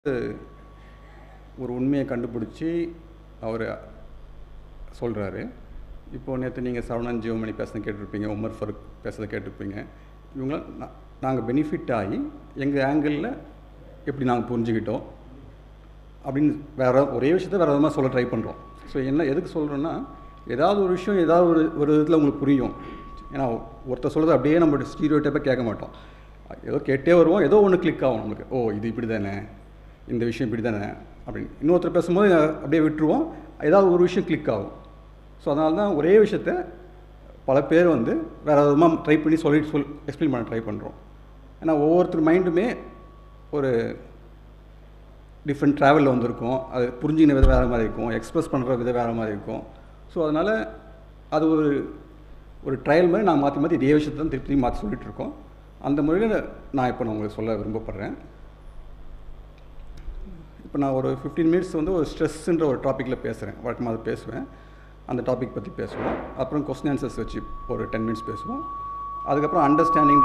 ஒரு உண்மையை கண்டுபிடிச்சி அவர் சொல்கிறாரு இப்போ நேற்று நீங்கள் சரவணன் ஜியோமணி பேசுனது கேட்டிருப்பீங்க உமர் ஃபருக் பேசுறதை கேட்டிருப்பீங்க இவங்களாம் நாங்கள் பெனிஃபிட் ஆகி எங்கள் ஆங்கிளில் எப்படி நாங்கள் புரிஞ்சுக்கிட்டோம் அப்படின்னு வேற ஒரே விஷயத்த வேறு விதமாக சொல்ல ட்ரை பண்ணுறோம் ஸோ என்ன எதுக்கு சொல்கிறோன்னா ஏதாவது ஒரு விஷயம் ஏதாவது ஒரு ஒரு விதத்தில் உங்களுக்கு புரியும் ஏன்னா ஒருத்தர் சொல்கிறது அப்படியே நம்ம ஸ்டீரியோ டைப்பாக கேட்க மாட்டோம் ஏதோ கேட்டே வருவோம் ஏதோ ஒன்று கிளிக் ஆகும் நமக்கு ஓ இது இப்படி தானே இந்த விஷயம் இப்படி தானே அப்படின்னு இன்னொருத்தர் பேசும்போது அப்படியே விட்டுருவோம் ஏதாவது ஒரு விஷயம் கிளிக் ஆகும் ஸோ அதனால தான் ஒரே விஷயத்த பல பேர் வந்து வேறு விதமாக ட்ரை பண்ணி சொல்லி சொல் எக்ஸ்பிளைன் பண்ண ட்ரை பண்ணுறோம் ஏன்னா ஒவ்வொருத்தர் மைண்டுமே ஒரு டிஃப்ரெண்ட் ட்ராவலில் வந்திருக்கும் அது புரிஞ்சுக்கின விதம் வேறு மாதிரி இருக்கும் எக்ஸ்ப்ரெஸ் பண்ணுற விதம் வேறு மாதிரி இருக்கும் ஸோ அதனால் அது ஒரு ஒரு ட்ரையல் மாதிரி நான் மாற்றி மாற்றி இதே விஷயத்தை தான் திருப்பி மாற்றி சொல்லிட்டு இருக்கோம் அந்த முறையில் நான் இப்போ நான் உங்களுக்கு சொல்ல விரும்பப்படுறேன் இப்போ நான் ஒரு ஃபிஃப்டீன் மினிட்ஸ் வந்து ஒரு ஸ்ட்ரெஸ்ஸுன்ற ஒரு டாப்பிக்கில் பேசுகிறேன் வழக்கமாக அதை பேசுவேன் அந்த டாபிக் பற்றி பேசுவோம் அப்புறம் கொஸ்டின் ஆன்சர்ஸ் வச்சு ஒரு டென் மினிட்ஸ் பேசுவோம் அதுக்கப்புறம் அண்டர்ஸ்டாண்டிங்கிற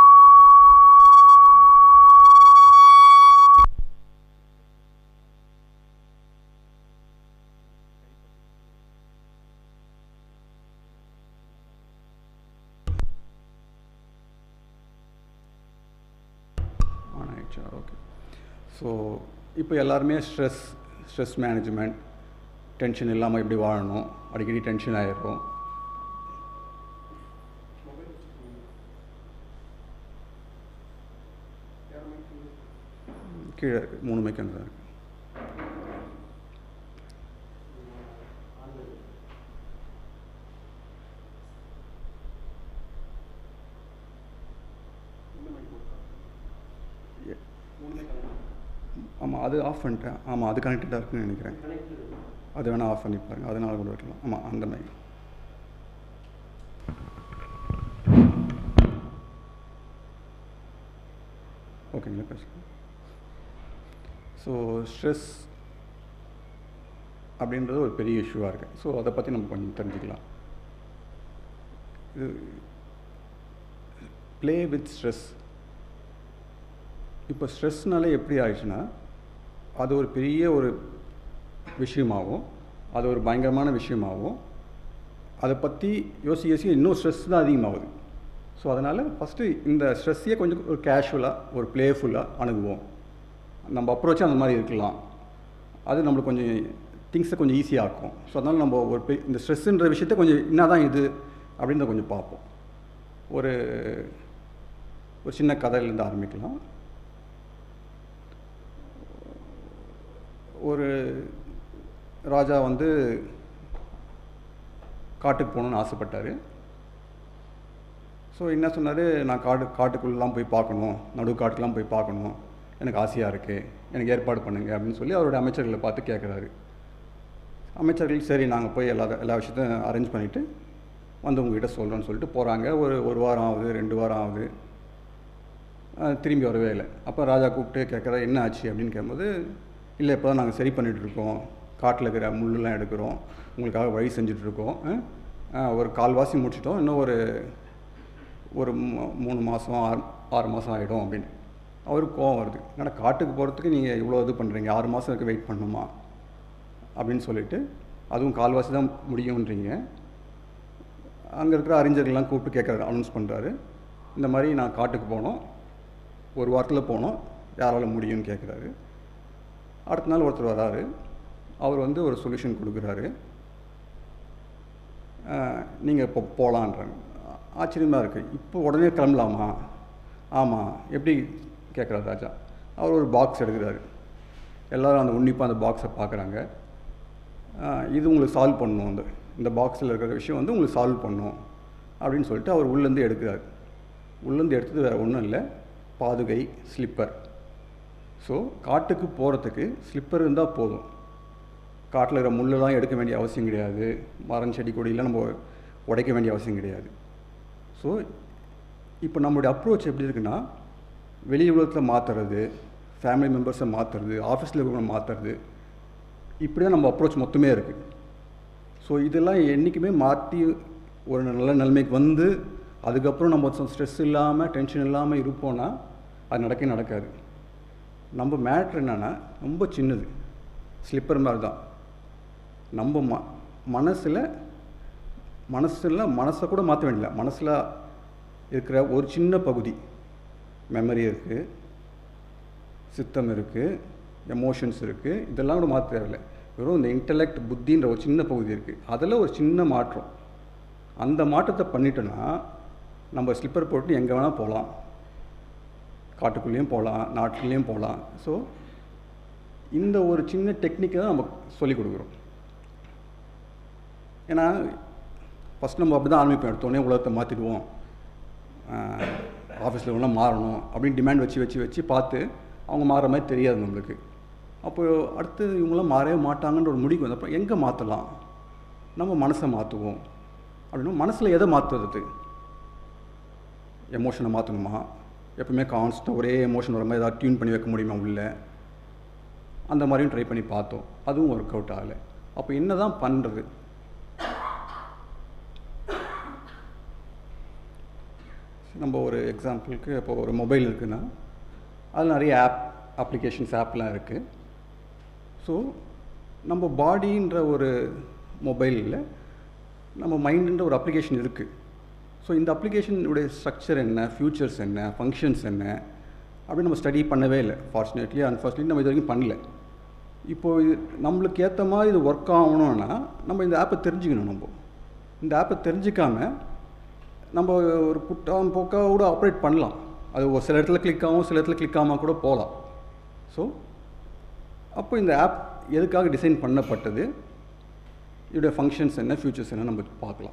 ஆன் ஆயிடுச்சா ஓகே ஸோ இப்போ எல்லாருமே ஸ்ட்ரெஸ் ஸ்ட்ரெஸ் மேனேஜ்மெண்ட் டென்ஷன் இல்லாமல் எப்படி வாழணும் அடிக்கடி டென்ஷன் ஆகிடும் கீழே இருக்குது மூணு மைக்கு அங்கே தான் இருக்குது ஆமாம் அது ஆஃப் பண்ணிட்டேன் ஆமாம் அது கனெக்டடாக இருக்குன்னு நினைக்கிறேன் அது வேணால் ஆஃப் பண்ணி பாருங்கள் அதனால கூட வைக்கலாம் ஆமாம் அந்த மாதிரி ஓகேங்களா பேசுகிறேன் ஸோ ஸ்ட்ரெஸ் அப்படின்றது ஒரு பெரிய இஷ்யூவாக இருக்குது ஸோ அதை பற்றி நம்ம கொஞ்சம் தெரிஞ்சுக்கலாம் இது ப்ளே வித் ஸ்ட்ரெஸ் இப்போ ஸ்ட்ரெஸ்னாலே எப்படி ஆயிடுச்சுன்னா அது ஒரு பெரிய ஒரு விஷயமாகவும் அது ஒரு பயங்கரமான விஷயமாகவும் அதை பற்றி யோசி யோசி இன்னும் ஸ்ட்ரெஸ் தான் அதிகமாகுது ஸோ அதனால் ஃபஸ்ட்டு இந்த ஸ்ட்ரெஸ்ஸையே கொஞ்சம் ஒரு கேஷுவலாக ஒரு ப்ளேஃபுல்லாக அணுகுவோம் நம்ம அப்ரோச்சே அந்த மாதிரி இருக்கலாம் அது நம்மளுக்கு கொஞ்சம் திங்ஸை கொஞ்சம் ஈஸியாக ஆக்கும் ஸோ அதனால் நம்ம ஒரு பெ இந்த ஸ்ட்ரெஸ்ஸுன்ற விஷயத்த கொஞ்சம் என்ன தான் இது அப்படின்றத கொஞ்சம் பார்ப்போம் ஒரு ஒரு சின்ன கதையிலேருந்து ஆரம்பிக்கலாம் ஒரு ராஜா வந்து காட்டுக்கு போகணுன்னு ஆசைப்பட்டார் ஸோ என்ன சொன்னார் நான் காடு காட்டுக்குள்ளெலாம் போய் பார்க்கணும் நடு காட்டுக்கெலாம் போய் பார்க்கணும் எனக்கு ஆசையாக இருக்குது எனக்கு ஏற்பாடு பண்ணுங்க அப்படின்னு சொல்லி அவருடைய அமைச்சர்களை பார்த்து கேட்குறாரு அமைச்சர்கள் சரி நாங்கள் போய் எல்லா எல்லா விஷயத்தையும் அரேஞ்ச் பண்ணிவிட்டு வந்து உங்ககிட்ட சொல்கிறோன்னு சொல்லிட்டு போகிறாங்க ஒரு ஒரு வாரம் ஆகுது ரெண்டு வாரம் ஆகுது திரும்பி வரவே இல்லை அப்போ ராஜா கூப்பிட்டு கேட்குற என்ன ஆச்சு அப்படின்னு கேட்கும்போது இல்லை இப்போ தான் நாங்கள் சரி பண்ணிகிட்ருக்கோம் காட்டில் இருக்கிற முள்ளெலாம் எடுக்கிறோம் உங்களுக்காக வழி செஞ்சிட்ருக்கோம் ஒரு கால்வாசி முடிச்சிட்டோம் இன்னும் ஒரு ஒரு மூணு மாதம் ஆறு ஆறு மாதம் ஆகிடும் அப்படின்னு அவருக்கு கோவம் வருது ஏன்னா காட்டுக்கு போகிறதுக்கு நீங்கள் இவ்வளோ இது பண்ணுறீங்க ஆறு மாதம் வரைக்கும் வெயிட் பண்ணணுமா அப்படின்னு சொல்லிட்டு அதுவும் கால்வாசி தான் முடியுன்றீங்க அங்கே இருக்கிற அறிஞர்கள்லாம் கூப்பிட்டு கேட்குறாரு அனௌன்ஸ் பண்ணுறாரு இந்த மாதிரி நான் காட்டுக்கு போனோம் ஒரு வாரத்தில் போனோம் யாரால் முடியும்னு கேட்குறாரு அடுத்த நாள் ஒருத்தர் வராரு அவர் வந்து ஒரு சொல்யூஷன் கொடுக்குறாரு நீங்கள் இப்போ போகலான்றாங்க ஆச்சரியமாக இருக்குது இப்போ உடனே கிளம்பலாமா ஆமாம் எப்படி கேட்குறாரு ராஜா அவர் ஒரு பாக்ஸ் எடுக்கிறாரு எல்லோரும் அந்த உன்னிப்பாக அந்த பாக்ஸை பார்க்குறாங்க இது உங்களுக்கு சால்வ் பண்ணணும் அந்த இந்த பாக்ஸில் இருக்கிற விஷயம் வந்து உங்களுக்கு சால்வ் பண்ணணும் அப்படின்னு சொல்லிட்டு அவர் உள்ளேருந்து எடுக்கிறார் உள்ளேருந்து எடுத்தது வேறு ஒன்றும் இல்லை பாதுகை ஸ்லிப்பர் ஸோ காட்டுக்கு போகிறதுக்கு ஸ்லிப்பர் இருந்தால் போதும் காட்டில் இருக்கிற முள்ளெல்லாம் எடுக்க வேண்டிய அவசியம் கிடையாது மரம் செடி கொடியெல்லாம் நம்ம உடைக்க வேண்டிய அவசியம் கிடையாது ஸோ இப்போ நம்மளுடைய அப்ரோச் எப்படி இருக்குன்னா வெளி உலகத்தில் மாற்றுறது ஃபேமிலி மெம்பர்ஸை மாற்றுறது ஆஃபீஸில் இருக்கிறவங்க மாற்றுறது இப்படி தான் நம்ம அப்ரோச் மொத்தமே இருக்குது ஸோ இதெல்லாம் என்றைக்குமே மாற்றி ஒரு நல்ல நிலைமைக்கு வந்து அதுக்கப்புறம் நம்ம ஸ்ட்ரெஸ் இல்லாமல் டென்ஷன் இல்லாமல் இருப்போம்னா அது நடக்கவே நடக்காது நம்ம மேட்ரு என்னென்னா ரொம்ப சின்னது ஸ்லிப்பர் மாதிரி தான் நம்ம ம மனசில் மனசில் மனசை கூட மாற்ற வேண்டியதில்ல மனசில் இருக்கிற ஒரு சின்ன பகுதி மெமரி இருக்குது சித்தம் இருக்குது எமோஷன்ஸ் இருக்குது இதெல்லாம் கூட மாற்ற தேவையில்லை வெறும் இந்த இன்டலெக்ட் புத்தின்ற ஒரு சின்ன பகுதி இருக்குது அதில் ஒரு சின்ன மாற்றம் அந்த மாற்றத்தை பண்ணிட்டோன்னா நம்ம ஸ்லிப்பர் போட்டு எங்கே வேணால் போகலாம் காட்டுக்குள்ளேயும் போகலாம் நாட்டுக்குள்ளேயும் போகலாம் ஸோ இந்த ஒரு சின்ன டெக்னிக்கை தான் நம்ம சொல்லிக் கொடுக்குறோம் ஏன்னா ஃபஸ்ட் நம்ம அப்படி தான் ஆரம்பிப்போம் எடுத்தோடனே உலகத்தை மாற்றிடுவோம் ஆஃபீஸில் ஒன்றா மாறணும் அப்படின்னு டிமாண்ட் வச்சு வச்சு வச்சு பார்த்து அவங்க மாறுற மாதிரி தெரியாது நம்மளுக்கு அப்போ அடுத்து இவங்களாம் மாறவே மாட்டாங்கன்ற ஒரு முடிவு வந்தப்போ எங்கே மாற்றலாம் நம்ம மனசை மாற்றுவோம் அப்படின்னா மனசில் எதை மாற்றுறது எமோஷனை மாற்றணுமா எப்பவுமே கான்ஸ்டாக ஒரே எமோஷன் வர மாதிரி ஏதாவது டியூன் பண்ணி வைக்க முடியுமா உள்ள அந்த மாதிரியும் ட்ரை பண்ணி பார்த்தோம் அதுவும் ஒர்க் அவுட் ஆகலை அப்போ என்ன தான் பண்ணுறது நம்ம ஒரு எக்ஸாம்பிளுக்கு இப்போ ஒரு மொபைல் இருக்குன்னா அதில் நிறைய ஆப் அப்ளிகேஷன்ஸ் ஆப்லாம் இருக்குது ஸோ நம்ம பாடின்ற ஒரு மொபைலில் நம்ம மைண்டுன்ற ஒரு அப்ளிகேஷன் இருக்குது ஸோ இந்த அப்ளிகேஷனுடைய ஸ்ட்ரக்சர் என்ன ஃபியூச்சர்ஸ் என்ன ஃபங்க்ஷன்ஸ் என்ன அப்படின்னு நம்ம ஸ்டடி பண்ணவே இல்லை ஃபார்ச்சுனேட்லி அன்ஃபார்ச்சுனேட்லி நம்ம இது வரைக்கும் பண்ணல இப்போது இது நம்மளுக்கு ஏற்ற மாதிரி இது ஒர்க் ஆகணும்னா நம்ம இந்த ஆப்பை தெரிஞ்சுக்கணும் நம்ம இந்த ஆப்பை தெரிஞ்சிக்காமல் நம்ம ஒரு குட்டாம் போக்காக கூட ஆப்ரேட் பண்ணலாம் அது ஒரு சில இடத்துல கிளிக் ஆகும் சில இடத்துல கிளிக் ஆகாமல் கூட போகலாம் ஸோ அப்போ இந்த ஆப் எதுக்காக டிசைன் பண்ணப்பட்டது இதோடைய ஃபங்க்ஷன்ஸ் என்ன ஃபியூச்சர்ஸ் என்ன நம்ம பார்க்கலாம்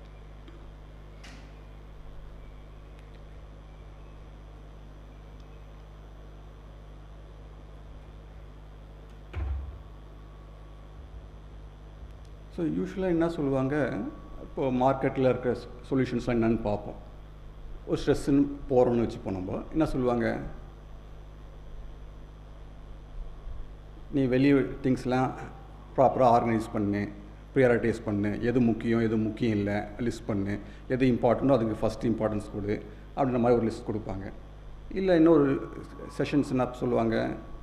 ஸோ யூஸ்வலாக என்ன சொல்லுவாங்க இப்போது மார்க்கெட்டில் இருக்கிற சொல்யூஷன்ஸ்லாம் என்னென்னு பார்ப்போம் ஒரு ஸ்ட்ரெஸ்ஸுன்னு போகிறோன்னு வச்சுப்போம் நம்ம என்ன சொல்லுவாங்க நீ வெளியே திங்ஸ்லாம் ப்ராப்பராக ஆர்கனைஸ் பண்ணு ப்ரியாரிட்டைஸ் பண்ணு எது முக்கியம் எது முக்கியம் இல்லை லிஸ்ட் பண்ணு எது இம்பார்ட்டண்ட்டோ அதுக்கு ஃபஸ்ட் இம்பார்ட்டன்ஸ் கொடு அப்படின்ற மாதிரி ஒரு லிஸ்ட் கொடுப்பாங்க இல்லை இன்னொரு செஷன்ஸ் என்ன சொல்லுவாங்க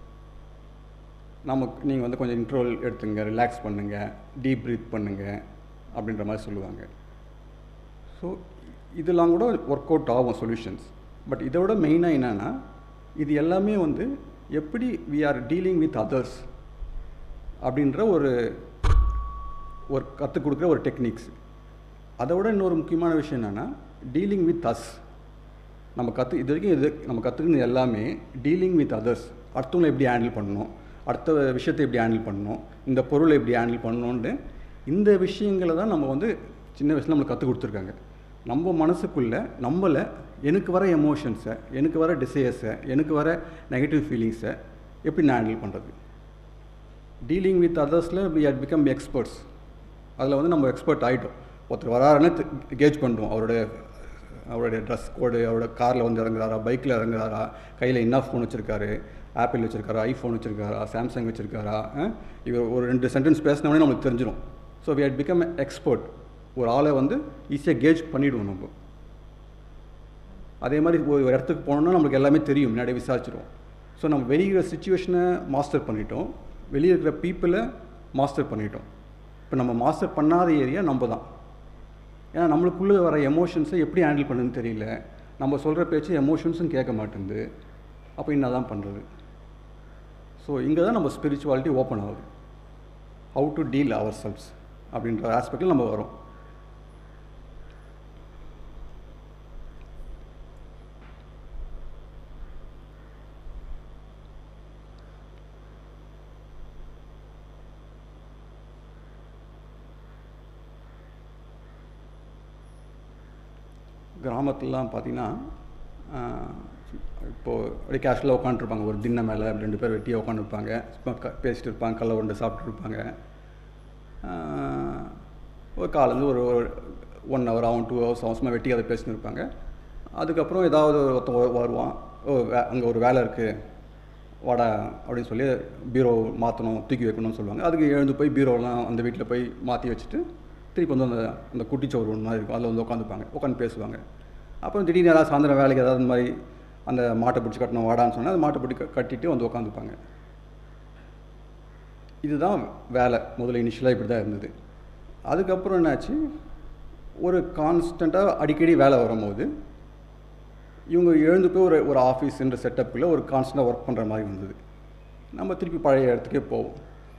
நமக்கு நீங்கள் வந்து கொஞ்சம் இன்ட்ரோல் எடுத்துங்க ரிலாக்ஸ் பண்ணுங்கள் டீப் ப்ரீத் பண்ணுங்கள் அப்படின்ற மாதிரி சொல்லுவாங்க ஸோ இதெல்லாம் கூட ஒர்க் அவுட் ஆகும் சொல்யூஷன்ஸ் பட் இதை விட மெயினாக என்னென்னா இது எல்லாமே வந்து எப்படி we are dealing with others அப்படின்ற ஒரு ஒரு கற்றுக் கொடுக்குற ஒரு டெக்னிக்ஸ் அதை விட இன்னொரு முக்கியமான விஷயம் என்னென்னா டீலிங் வித் அஸ் நம்ம கற்று இது வரைக்கும் இது நம்ம கற்றுக்கிறது எல்லாமே டீலிங் வித் அதர்ஸ் அடுத்தவங்களை எப்படி ஹேண்டில் பண்ணணும் அடுத்த விஷயத்தை எப்படி ஹேண்டில் பண்ணணும் இந்த பொருளை எப்படி ஹேண்டில் பண்ணணுன்ட்டு இந்த விஷயங்களை தான் நம்ம வந்து சின்ன வயசில் நம்மளுக்கு கற்றுக் கொடுத்துருக்காங்க நம்ம மனசுக்குள்ளே நம்மளை எனக்கு வர எமோஷன்ஸை எனக்கு வர டிசையர்ஸை எனக்கு வர நெகட்டிவ் ஃபீலிங்ஸை எப்படி நான் ஹேண்டில் பண்ணுறது டீலிங் வித் அதர்ஸில் வி ஹட் பிகம் எக்ஸ்பர்ட்ஸ் அதில் வந்து நம்ம எக்ஸ்பர்ட் ஆகிட்டோம் ஒருத்தர் வராருன்னு கேஜ் பண்ணுறோம் அவருடைய அவருடைய ட்ரெஸ் கோடு அவரோட காரில் வந்து இறங்குறாரா பைக்கில் இறங்குறாரா கையில் என்ன ஃபோன் வச்சுருக்காரு ஆப்பிள் வச்சுருக்காரா ஐஃபோன் வச்சுருக்காரா சாம்சங் வச்சுருக்காரா இவர் ஒரு ரெண்டு சென்டென்ஸ் பேசினோடனே நம்மளுக்கு தெரிஞ்சிடும் so we had become expert ஒரு ஆளை வந்து ஈஸியாக கேஜ் பண்ணிவிடுவோம் நம்ம அதே மாதிரி ஒரு இடத்துக்கு போனோம்னா நம்மளுக்கு எல்லாமே தெரியும் முன்னாடியே விசாரிச்சிருவோம் ஸோ நம்ம வெளியே சுச்சுவேஷனை மாஸ்டர் பண்ணிட்டோம் வெளியே இருக்கிற பீப்புளை மாஸ்டர் பண்ணிட்டோம் இப்போ நம்ம மாஸ்டர் பண்ணாத ஏரியா நம்ம தான் ஏன்னா நம்மளுக்குள்ளே வர எமோஷன்ஸை எப்படி ஹேண்டில் பண்ணுன்னு தெரியல நம்ம சொல்கிற பேச்சு எமோஷன்ஸும் கேட்க மாட்டேங்குது அப்போ என்ன தான் பண்ணுறது ஸோ இங்கே தான் நம்ம ஸ்பிரிச்சுவாலிட்டி ஓப்பன் ஆகுது how to deal ourselves அப்படின்ற ஆஸ்பெக்டில் நம்ம வரோம் கிராமத்துலலாம் பார்த்தீங்கன்னா இப்போது அப்படியே கேஷுவலாக உட்காந்துருப்பாங்க ஒரு திண்ணை மேலே ரெண்டு பேர் வெட்டியாக உட்காந்துருப்பாங்க பேசிட்டு இருப்பாங்க கல்லை உண்டு சாப்பிட்டு இருப்பாங்க ஒரு காலேருந்து ஒரு ஒன் ஹவர் ஆகும் டூ ஹவர்ஸ் அவசரமாக வெட்டி அதை பேசின்னு இருப்பாங்க அதுக்கப்புறம் ஏதாவது ஒருத்தன் வருவான் ஓ வே அங்கே ஒரு வேலை இருக்குது வாடா அப்படின்னு சொல்லி பீரோ மாற்றணும் தூக்கி வைக்கணும்னு சொல்லுவாங்க அதுக்கு எழுந்து போய் பீரோலாம் அந்த வீட்டில் போய் மாற்றி வச்சுட்டு திருப்பி வந்து அந்த அந்த குட்டிச்சோறு ஒன்று மாதிரி இருக்கும் அதில் வந்து உட்காந்துப்பாங்க உட்காந்து பேசுவாங்க அப்புறம் திடீர்னு ஏதாவது சாயந்தரம் வேலைக்கு ஏதாவது இந்த மாதிரி அந்த மாட்டை பிடிச்சி கட்டணும் வாடான்னு சொன்னால் அந்த மாட்டை பிடி கட்டிட்டு வந்து உட்காந்துப்பாங்க இதுதான் வேலை முதல்ல இனிஷியலாக இப்படி தான் இருந்தது அதுக்கப்புறம் என்னாச்சு ஒரு கான்ஸ்டண்ட்டாக அடிக்கடி வேலை வரும்போது இவங்க எழுந்து போய் ஒரு ஒரு ஆஃபீஸுன்ற செட்டப்புக்குள்ளே ஒரு கான்ஸ்டண்ட்டாக ஒர்க் பண்ணுற மாதிரி வந்தது நம்ம திருப்பி பழைய இடத்துக்கே போவோம்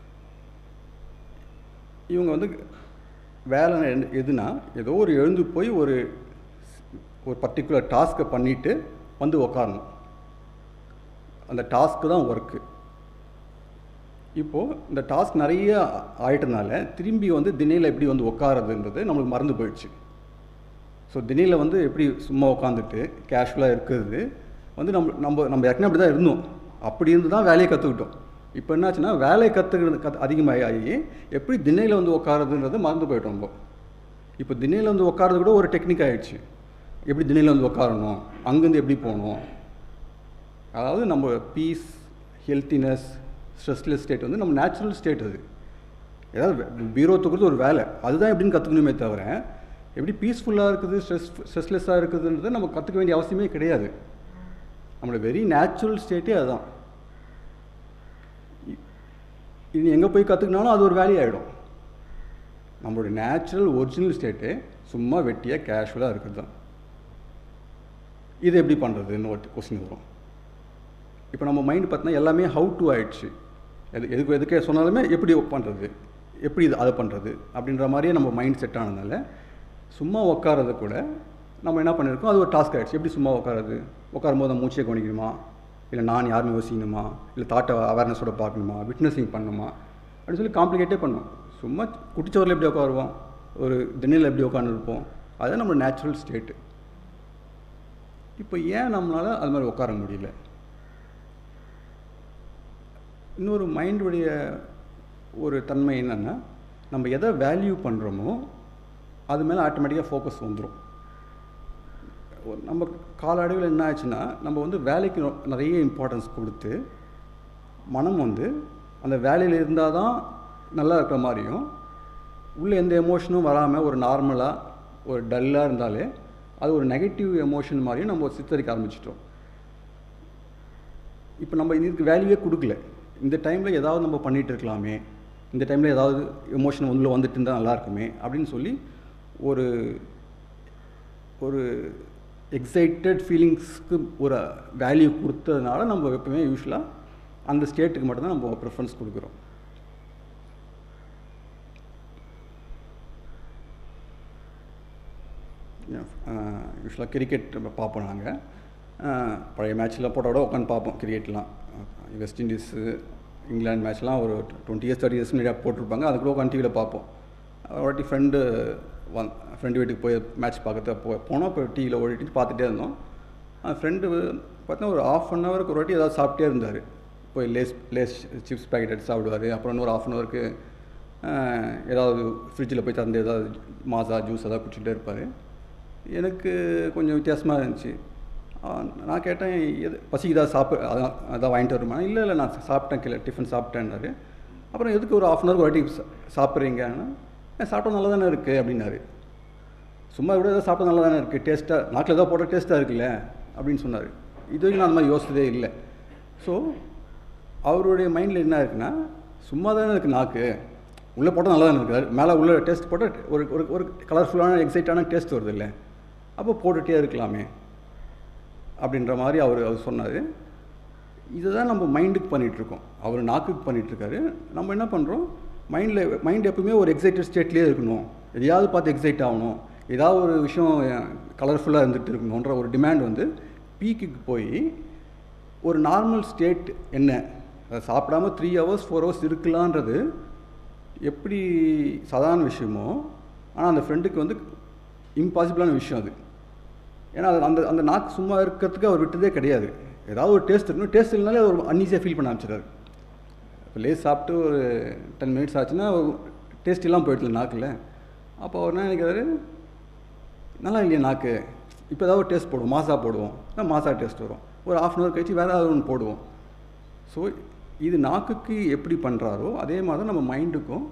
இவங்க வந்து வேலை எது- எதுனா ஏதோ ஒரு எழுந்து போய் ஒரு ஒரு பர்டிகுலர் டாஸ்க்கை பண்ணிவிட்டு வந்து உக்காரணும் அந்த டாஸ்க்கு தான் ஒர்க்கு இப்போது இந்த டாஸ்க் நிறைய ஆயிட்டனால திரும்பி வந்து தினையில் எப்படி வந்து உட்காரதுன்றது நம்மளுக்கு மறந்து போயிடுச்சு ஸோ தினையில் வந்து எப்படி சும்மா உட்காந்துட்டு கேஷுவலாக இருக்கிறது வந்து நம்ம நம்ம நம்ம ஏற்கனவே அப்படி தான் இருந்தோம் அப்படி இருந்து தான் வேலையை கற்றுக்கிட்டோம் இப்போ என்னாச்சுன்னா வேலையை கற்றுக்கிறது கத் அதிகமாகி ஆகி எப்படி தினையில் வந்து உட்காரதுன்றது மறந்து போயிட்டோம் நம்ம இப்போ தினையில் வந்து உட்காரது கூட ஒரு டெக்னிக் ஆயிடுச்சு எப்படி தினையில் வந்து உட்காரணும் அங்கேருந்து எப்படி போகணும் அதாவது நம்ம பீஸ் ஹெல்த்தினஸ் ஸ்ட்ரெஸ்லெஸ் ஸ்டேட் வந்து நம்ம நேச்சுரல் ஸ்டேட் அது ஏதாவது பீரோ தூக்குறது ஒரு வேலை அதுதான் எப்படின்னு கற்றுக்கணுமே தவிர எப்படி பீஸ்ஃபுல்லாக இருக்குது ஸ்ட்ரெஸ் ஸ்ட்ரெஸ்லெஸ்ஸாக இருக்குதுன்றதை நம்ம கற்றுக்க வேண்டிய அவசியமே கிடையாது நம்மளோட வெரி நேச்சுரல் ஸ்டேட்டே அதுதான் இ- இது எங்கே போய் கற்றுக்கினாலும் அது ஒரு வேலையாயிடும் நம்மளோட நேச்சுரல் ஒரிஜினல் ஸ்டேட்டு சும்மா வெட்டியாக கேஷுவலாக இருக்குது தான் இது எப்படி பண்ணுறதுன்னு ஒரு கொஸ்டின் வரும் இப்போ நம்ம மைண்ட் பார்த்தீங்கன்னா எல்லாமே ஹவு டு ஆயிடுச்சு எது எதுக்கு எதுக்கே சொன்னாலுமே எப்படி பண்ணுறது எப்படி இது அதை பண்ணுறது அப்படின்ற மாதிரியே நம்ம மைண்ட் செட் ஆனதுனால சும்மா உட்காரது கூட நம்ம என்ன பண்ணியிருக்கோம் அது ஒரு டாஸ்க் ஆயிடுச்சு எப்படி சும்மா உட்காரது உட்காரும் போது மூச்சை கவனிக்கணுமா இல்லை நான் யாருன்னு யோசிக்கணுமா இல்லை தாட்டை அவேர்னஸோட பார்க்கணுமா விட்னஸிங் பண்ணணுமா அப்படின்னு சொல்லி காம்ப்ளிகேட்டே பண்ணும் சும்மா குட்டிச்சோரில் எப்படி உட்காருவோம் ஒரு திண்ணையில் எப்படி உட்காந்துருப்போம் அதுதான் நம்ம நேச்சுரல் ஸ்டேட்டு இப்போ ஏன் நம்மளால் அது மாதிரி உட்கார முடியல இன்னொரு மைண்டுடைய ஒரு தன்மை என்னென்னா நம்ம எதை வேல்யூ பண்ணுறோமோ அது மேலே ஆட்டோமேட்டிக்காக ஃபோக்கஸ் வந்துடும் நம்ம காலாடைவில் என்ன ஆச்சுன்னா நம்ம வந்து வேலைக்கு ரொ- நிறைய இம்பார்ட்டன்ஸ் கொடுத்து மனம் வந்து அந்த வேலையில் இருந்தால் தான் நல்லா இருக்கிற மாதிரியும் உள்ளே எந்த எமோஷனும் வராமல் ஒரு நார்மலாக ஒரு டல்லாக இருந்தாலே அது ஒரு நெகட்டிவ் எமோஷன் மாதிரியும் நம்ம சித்தரிக்க ஆரம்பிச்சிட்டோம் இப்போ நம்ம இதுக்கு வேல்யூவே கொடுக்கல இந்த டைமில் ஏதாவது நம்ம பண்ணிகிட்டு இருக்கலாமே இந்த டைமில் ஏதாவது எமோஷன் உள்ள வந்துட்டு இருந்தால் நல்லா இருக்குமே அப்படின்னு சொல்லி ஒரு ஒரு எக்ஸைட்டட் ஃபீலிங்ஸ்க்கு ஒரு வேல்யூ கொடுத்ததுனால நம்ம எப்பவுமே யூஸ்வலாக அந்த ஸ்டேட்டுக்கு மட்டும்தான் நம்ம ப்ரிஃபரன்ஸ் கொடுக்குறோம் யூஸ்வலாக கிரிக்கெட் பார்ப்போம் நாங்கள் பழைய மேட்ச்லாம் போட்டோ கூட உட்காந்து பார்ப்போம் கிரிக்கெட்லாம் வெஸ்ட் இண்டீஸு இங்கிலாந்து மேட்ச்லாம் ஒரு டுவெண்ட்டி இயர்ஸ் தேர்ட்டி இயர்ஸ் முன்னாடி போட்டிருப்பாங்க அது கூட உட்காந்து டிவியில் பார்ப்போம் ஒரு வாட்டி ஃப்ரெண்டு வந் ஃப்ரெண்டு வீட்டுக்கு போய் மேட்ச் பார்க்கறது போ போனோம் இப்போ டிவியில் ஓடிட்டு பார்த்துட்டே இருந்தோம் ஃப்ரெண்டு பார்த்தா ஒரு ஆஃப் அன் ஹவருக்கு ஒரு வாட்டி ஏதாவது சாப்பிட்டே இருந்தார் போய் லேஸ் லேஸ் சிப்ஸ் பேக்கெட் எடுத்து சாப்பிடுவார் அப்புறம் இன்னொரு ஆஃப் அன் ஹவருக்கு ஏதாவது ஃப்ரிட்ஜில் போய் திறந்து ஏதாவது மாசா ஜூஸ் ஏதாவது குடிச்சிட்டே இருப்பார் எனக்கு கொஞ்சம் வித்தியாசமாக இருந்துச்சு ஆ, நான் கேட்டேன் எது பசிக்குதா சாப்பிட அதான் அதான் வாங்கிட்டு வருமா இல்லை இல்லை நான் சாப்பிட்டேன் கீழே டிஃபன் சாப்பிட்டேன்னாரு அப்புறம் எதுக்கு ஒரு ஆஃப் அன் ஹவர் ஒரு வாட்டி சா- சாப்பிட்றீங்கன்னா "ஏன், சாப்பிட்டா நல்லா தானே இருக்குது அப்படின்னாரு சும்மா கூட ஏதாவது சாப்பிட்டா நல்லா தானே இருக்குது டேஸ்ட்டாக நாட்டில் ஏதாவது போட்டால் டேஸ்ட்டாக இருக்குல்ல அப்படின்னு சொன்னார் இது வரைக்கும் நான் அந்த மாதிரி யோசிச்சதே இல்லை ஸோ அவருடைய மைண்டில் என்ன இருக்குன்னா சும்மா தானே இருக்குது நாக்கு உள்ளே போட்டால் நல்லா தானே இருக்குது மேலே உள்ள டேஸ்ட் போட்டால் ஒரு ஒரு ஒரு கலர்ஃபுல்லான எக்ஸைட்டான டேஸ்ட் வருது இல்லை அப்போ போட்டுகிட்டே இருக்கலாமே அப்படின்ற மாதிரி அவர் அவர் சொன்னார் இதுதான் நம்ம மைண்டுக்கு பண்ணிகிட்ருக்கோம் அவர் நாக்குக்கு பண்ணிகிட்ருக்காரு நம்ம என்ன பண்ணுறோம் மைண்டில் மைண்ட் எப்பவுமே ஒரு எக்ஸைட்டட் ஸ்டேட்லேயே இருக்கணும் எதையாவது பார்த்து எக்ஸைட் ஆகணும் ஏதாவது ஒரு விஷயம் கலர்ஃபுல்லாக இருந்துகிட்டு இருக்கணுன்ற ஒரு டிமாண்ட் வந்து பீக்குக்கு போய் ஒரு நார்மல் ஸ்டேட் என்ன அதை சாப்பிடாம த்ரீ ஹவர்ஸ் ஃபோர் ஹவர்ஸ் இருக்கலான்றது எப்படி சாதாரண விஷயமோ ஆனால் அந்த ஃப்ரெண்டுக்கு வந்து இம்பாசிபிளான விஷயம் அது ஏன்னா அது அந்த அந்த நாக்கு சும்மா இருக்கிறதுக்கு அவர் விட்டதே கிடையாது ஏதாவது ஒரு டேஸ்ட் இருக்கணும் டேஸ்ட் இல்லைனாலே அது ஒரு அன்ஈஸியாக ஃபீல் பண்ண ஆரம்பிச்சிடாரு இப்போ லேஸ் சாப்பிட்டு ஒரு டென் மினிட்ஸ் ஆச்சுன்னா டேஸ்ட் இல்லாமல் போயிடல நாக்கில் அப்போ அவர் என்ன நினைக்கிறாரு நல்லா இல்லையா நாக்கு இப்போ ஏதாவது ஒரு டேஸ்ட் போடுவோம் மாசா போடுவோம் இல்லை மாசா டேஸ்ட் வரும் ஒரு ஆஃப் அன் ஹவர் கழிச்சு வேறு ஏதாவது ஒன்று போடுவோம் ஸோ இது நாக்குக்கு எப்படி பண்ணுறாரோ அதே மாதிரி தான் நம்ம மைண்டுக்கும்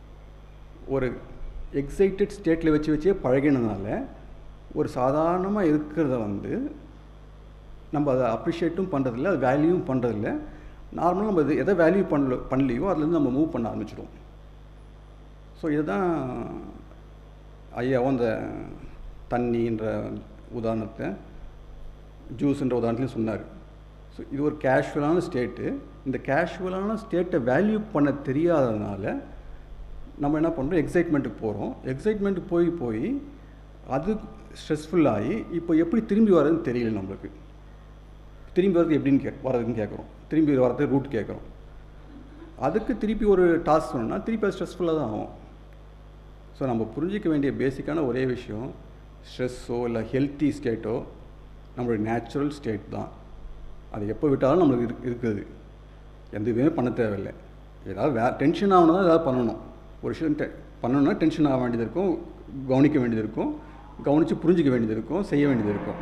ஒரு எக்ஸைட்டட் ஸ்டேட்டில் வச்சு வச்சே பழகினதுனால ஒரு சாதாரணமாக இருக்கிறத வந்து நம்ம அதை அப்ரிஷியேட்டும் பண்ணுறதில்ல அது வேல்யூவும் பண்ணுறதில்ல நார்மலாக நம்ம இது எதை வேல்யூ பண்ணல பண்ணலையோ அதுலேருந்து நம்ம மூவ் பண்ண ஆரம்பிச்சிடுவோம் ஸோ இதுதான் ஐயாவும் அந்த தண்ணின்ற உதாரணத்தை ஜூஸ்ன்ற உதாரணத்துலையும் சொன்னார் ஸோ இது ஒரு கேஷுவலான ஸ்டேட்டு இந்த கேஷுவலான ஸ்டேட்டை வேல்யூ பண்ண தெரியாததுனால நம்ம என்ன பண்ணுறோம் எக்ஸைட்மெண்ட்டுக்கு போகிறோம் எக்ஸைட்மெண்ட்டுக்கு போய் போய் அது ஸ்ட்ரெஸ்ஃபுல்லாகி இப்போ எப்படி திரும்பி வர்றதுன்னு தெரியல நம்மளுக்கு திரும்பி வர்றது எப்படின்னு கே வர்றதுன்னு கேட்குறோம் திரும்பி வர்றதுக்கு ரூட் கேட்குறோம் அதுக்கு திருப்பி ஒரு டாஸ்க் சொன்னோம்னா திருப்பி அது ஸ்ட்ரெஸ்ஃபுல்லாக தான் ஆகும் ஸோ நம்ம புரிஞ்சிக்க வேண்டிய பேசிக்கான ஒரே விஷயம் ஸ்ட்ரெஸ்ஸோ இல்லை ஹெல்த்தி ஸ்டேட்டோ நம்மளுடைய நேச்சுரல் ஸ்டேட் தான் அது எப்போ விட்டாலும் நம்மளுக்கு இருக்கு இருக்குது எதுவுமே பண்ண தேவையில்லை ஏதாவது வே டென்ஷன் ஆகணும் தான் ஏதாவது பண்ணணும் ஒரு விஷயம் டெ பண்ணணும்னா டென்ஷன் ஆக வேண்டியது இருக்கும் கவனிக்க வேண்டியது இருக்கும் கவனித்து புரிஞ்சிக்க வேண்டியது இருக்கும் செய்ய வேண்டியது இருக்கும்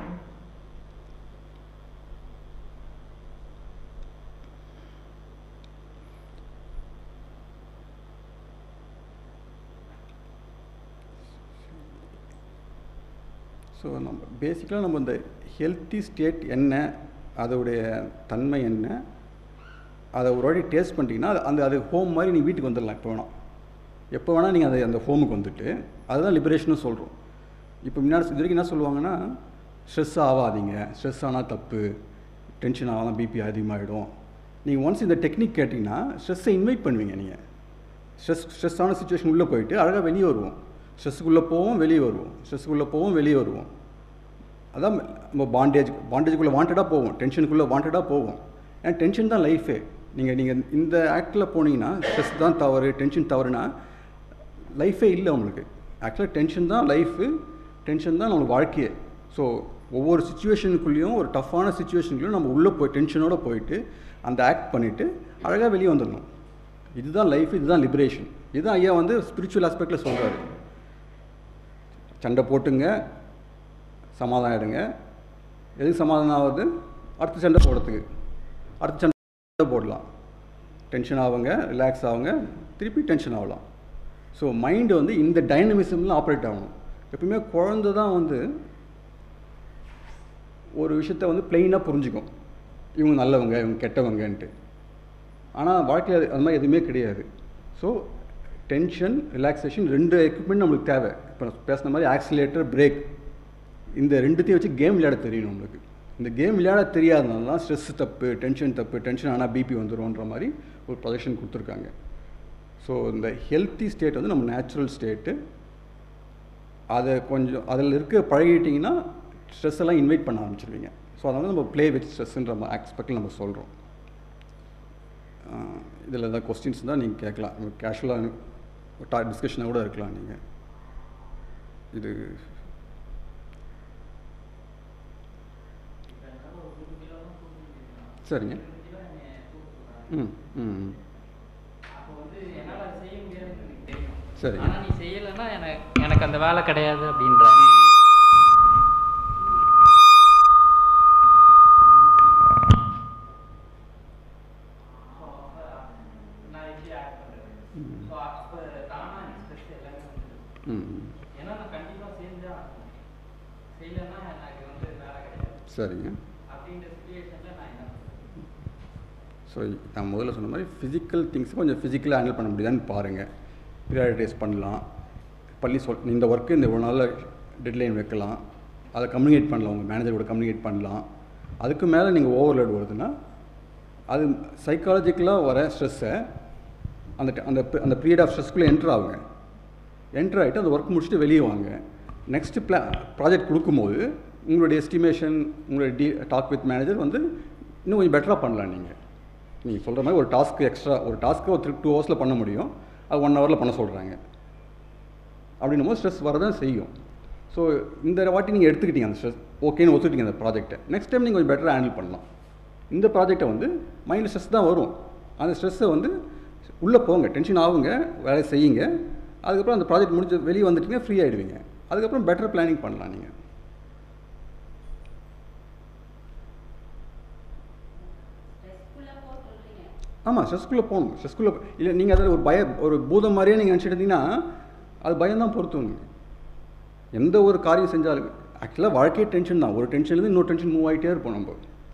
ஸோ நம்ம பேசிக்கலாக நம்ம இந்த ஹெல்த்தி ஸ்டேட் என்ன அதோடைய தன்மை என்ன அதை ஒரு வாட்டி டேஸ்ட் பண்ணிட்டீங்கன்னா அது அந்த அது ஹோம் மாதிரி நீ வீட்டுக்கு வந்துடலாம் எப்போ வேணால் எப்போ வேணால் நீங்கள் அதை அந்த ஹோமுக்கு வந்துட்டு அதுதான் லிபரேஷனும் சொல்கிறோம் இப்போ முன்னாடி இது வரைக்கும் என்ன சொல்லுவாங்கன்னா ஸ்ட்ரெஸ் ஆகாதீங்க ஸ்ட்ரெஸ் ஆனால் தப்பு டென்ஷன் ஆகலாம் பிபி அதிகமாகிடும் நீங்கள் ஒன்ஸ் இந்த டெக்னிக் கேட்டிங்கன்னா ஸ்ட்ரெஸ்ஸை இன்வைட் பண்ணுவீங்க நீங்கள் ஸ்ட்ரெஸ் ஸ்ட்ரெஸ்ஸான சுச்சுவேஷன் உள்ளே போயிட்டு அழகாக வெளியே வருவோம் ஸ்ட்ரெஸ்ஸுக்குள்ளே போவோம் வெளியே வருவோம் ஸ்ட்ரெஸ்ஸுக்குள்ளே போவோம் வெளியே வருவோம் அதான் நம்ம பாண்டேஜ் பாண்டேஜுக்குள்ளே வாண்டடாக போவோம் டென்ஷனுக்குள்ளே வாண்டடாக போவோம் ஏன்னா டென்ஷன் தான் லைஃபே நீங்கள் நீங்கள் இந்த ஆக்டில் போனீங்கன்னா ஸ்ட்ரெஸ் தான் தவறு டென்ஷன் தவறுனா லைஃபே இல்லை உங்களுக்கு ஆக்சுவலாக டென்ஷன் தான் லைஃபு டென்ஷன் தான் நம்மளுக்கு வாழ்க்கையே ஸோ ஒவ்வொரு சுச்சுவேஷனுக்குள்ளேயும் ஒரு டஃப்பான சுச்சுவேஷனுக்குள்ளேயும் நம்ம உள்ளே போய் டென்ஷனோடு போயிட்டு அந்த ஆக்ட் பண்ணிவிட்டு அழகாக வெளியே வந்துடணும் இதுதான் லைஃப் இதுதான் லிபரேஷன் இதுதான் ஐயா வந்து ஸ்பிரிச்சுவல் ஆஸ்பெக்டில் சொல்கிறாரு சண்டை போட்டுங்க சமாதானம் ஆகிடுங்க எதுக்கு சமாதானம் ஆகுது அடுத்த சண்டை போடுறதுக்கு அடுத்த சண்டை போடலாம் டென்ஷன் ஆகுங்க ரிலாக்ஸ் ஆகுங்க திருப்பி டென்ஷன் ஆகலாம் ஸோ மைண்டு வந்து இந்த டைனமிசம்ல ஆப்ரேட் ஆகணும் எப்பவுமே குழந்தை தான் வந்து ஒரு விஷயத்த வந்து பிளெயினாக புரிஞ்சுக்கும் இவங்க நல்லவங்க இவங்க கெட்டவங்கன்ட்டு ஆனால் வாழ்க்கையில் அது அது மாதிரி எதுவுமே கிடையாது ஸோ டென்ஷன் ரிலாக்ஸேஷன் ரெண்டு எக்யூப்மெண்ட் நம்மளுக்கு தேவை இப்போ நான் பேசின மாதிரி ஆக்சிலேட்டர் பிரேக் இந்த ரெண்டுத்தையும் வச்சு கேம் விளையாட தெரியணும் நம்மளுக்கு இந்த கேம் விளையாட தெரியாதனால தான் ஸ்ட்ரெஸ் தப்பு டென்ஷன் தப்பு டென்ஷன் ஆனால் பிபி வந்துரும்ன்ற மாதிரி ஒரு ப்ரொஜெக்ஷன் கொடுத்துருக்காங்க ஸோ இந்த ஹெல்த்தி ஸ்டேட் வந்து நம்ம நேச்சுரல் ஸ்டேட்டு அதை கொஞ்சம் அதில் இருக்க பழகிட்டிங்கன்னா ஸ்ட்ரெஸ் எல்லாம் இன்வைட் பண்ண ஆரம்பிச்சிருவீங்க ஸோ அதனால நம்ம ப்ளே வித் ஸ்ட்ரெஸ்ன்ற ஆஸ்பெக்டில் நம்ம சொல்கிறோம் இதில் ஏதாவது கொஸ்டின்ஸ் தான் நீங்கள் கேட்கலாம் கேஷுவலாக டா டிஸ்கஷனாக கூட இருக்கலாம் நீங்கள் இது சரிங்க ம் ம் சரிங்க ஆனா நீ செய்யலைன்னா எனக்கு எனக்கு அந்த வேலை கிடையாது அப்படின்றாங்க ம் ம். ஏன்னா நான் கண்டிப்பா செஞ்சா செய்யலைன்னா எனக்கு வந்து வேலை கிடையாது சரிங்க அப்படின்ற சுச்சுவேஷன்ல நான் என்ன பண்றது? ஸோ நான் முதல்ல சொன்ன மாதிரி ஃபிசிக்கல் திங்ஸ் கொஞ்சம் ஃபிசிக்கலாக ஹேண்டில் பண்ண முடியுதான்னு பாருங்கள் ப்ரியாரிட்டைஸ் பண்ணலாம் பள்ளி சொல் இந்த ஒர்க்கு இந்த ஒரு நாளில் டெட்லைன் வைக்கலாம் அதை கம்யூனிகேட் பண்ணலாம் உங்கள் மேனேஜர் கூட கம்யூனிகேட் பண்ணலாம் அதுக்கு மேலே நீங்கள் ஓவர்லோட் வருதுன்னா அது சைக்காலஜிக்கலாக வர ஸ்ட்ரெஸ்ஸை அந்த ட- அந்த பி- அந்த பீரியட் ஆஃப் ஸ்ட்ரெஸ்க்குள்ளே என்ட்ரு ஆகுங்க என்ட்ரு ஆகிட்டு அந்த ஒர்க் முடிச்சுட்டு வெளியே வாங்க நெக்ஸ்ட்டு ப்ளா ப்ராஜெக்ட் கொடுக்கும்போது உங்களுடைய எஸ்டிமேஷன் உங்களுடைய டி டாக் வித் மேனேஜர் வந்து இன்னும் கொஞ்சம் பெட்டராக பண்ணலாம் நீங்கள் நீங்கள் சொல்கிற மாதிரி ஒரு டாஸ்க்கு எக்ஸ்ட்ரா ஒரு டாஸ்க்கு ஒரு த்ரீ டூ ஹவர்ஸில் பண்ண முடியும் அது ஒன் ஹவரில் பண்ண சொல்கிறாங்க அப்படின்னும் போது ஸ்ட்ரெஸ் வரதான் செய்யும் ஸோ இந்த வாட்டி நீங்கள் எடுத்துக்கிட்டீங்க அந்த ஸ்ட்ரெஸ் ஓகேன்னு ஒத்துக்கிட்டீங்க அந்த ப்ராஜெக்ட்டை நெக்ஸ்ட் டைம் நீங்கள் கொஞ்சம் பெட்டராக ஹேண்டில் பண்ணலாம் இந்த ப்ராஜெக்டை வந்து மைண்டில் ஸ்ட்ரெஸ் தான் வரும் அந்த ஸ்ட்ரெஸ்ஸை வந்து உள்ளே போங்க டென்ஷன் ஆகுங்க வேலையை செய்யுங்க அதுக்கப்புறம் அந்த ப்ராஜெக்ட் முடிஞ்சு வெளியே வந்துட்டீங்கன்னா ஃப்ரீ ஆகிடுவீங்க அதுக்கப்புறம் பெட்டர் பிளானிங் பண்ணலாம் நீங்கள் ஆமாம் ஸ்ட்ரெஸ்க்குள்ளே போகணும் ஸ்ட்ரெஸ்க்குள்ளே இல்லை நீங்கள் அதில் ஒரு பய ஒரு பூதம் மாதிரியே நீங்கள் நினச்சிட்டு இருந்தீங்கன்னா அது பயம்தான் பொறுத்துவங்க எந்த ஒரு காரியம் செஞ்சாலும் ஆக்சுவலாக வாழ்க்கையே டென்ஷன் தான் ஒரு டென்ஷன்லேருந்து இன்னொரு டென்ஷன் மூவ் ஆகிட்டே இருப்போம் நம்ம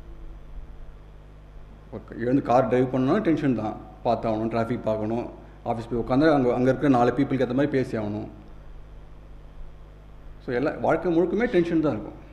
இப்போ எழுந்து கார் டிரைவ் பண்ணணும் டென்ஷன் தான் பார்த்தாகணும் டிராஃபிக் பார்க்கணும் ஆஃபீஸ் போய் உட்காந்து அங்கே அங்கே இருக்கிற நாலு பீப்புளுக்கு ஏற்ற மாதிரி பேசி ஆகணும் ஸோ எல்லா வாழ்க்கை முழுக்குமே டென்ஷன் தான் இருக்கும்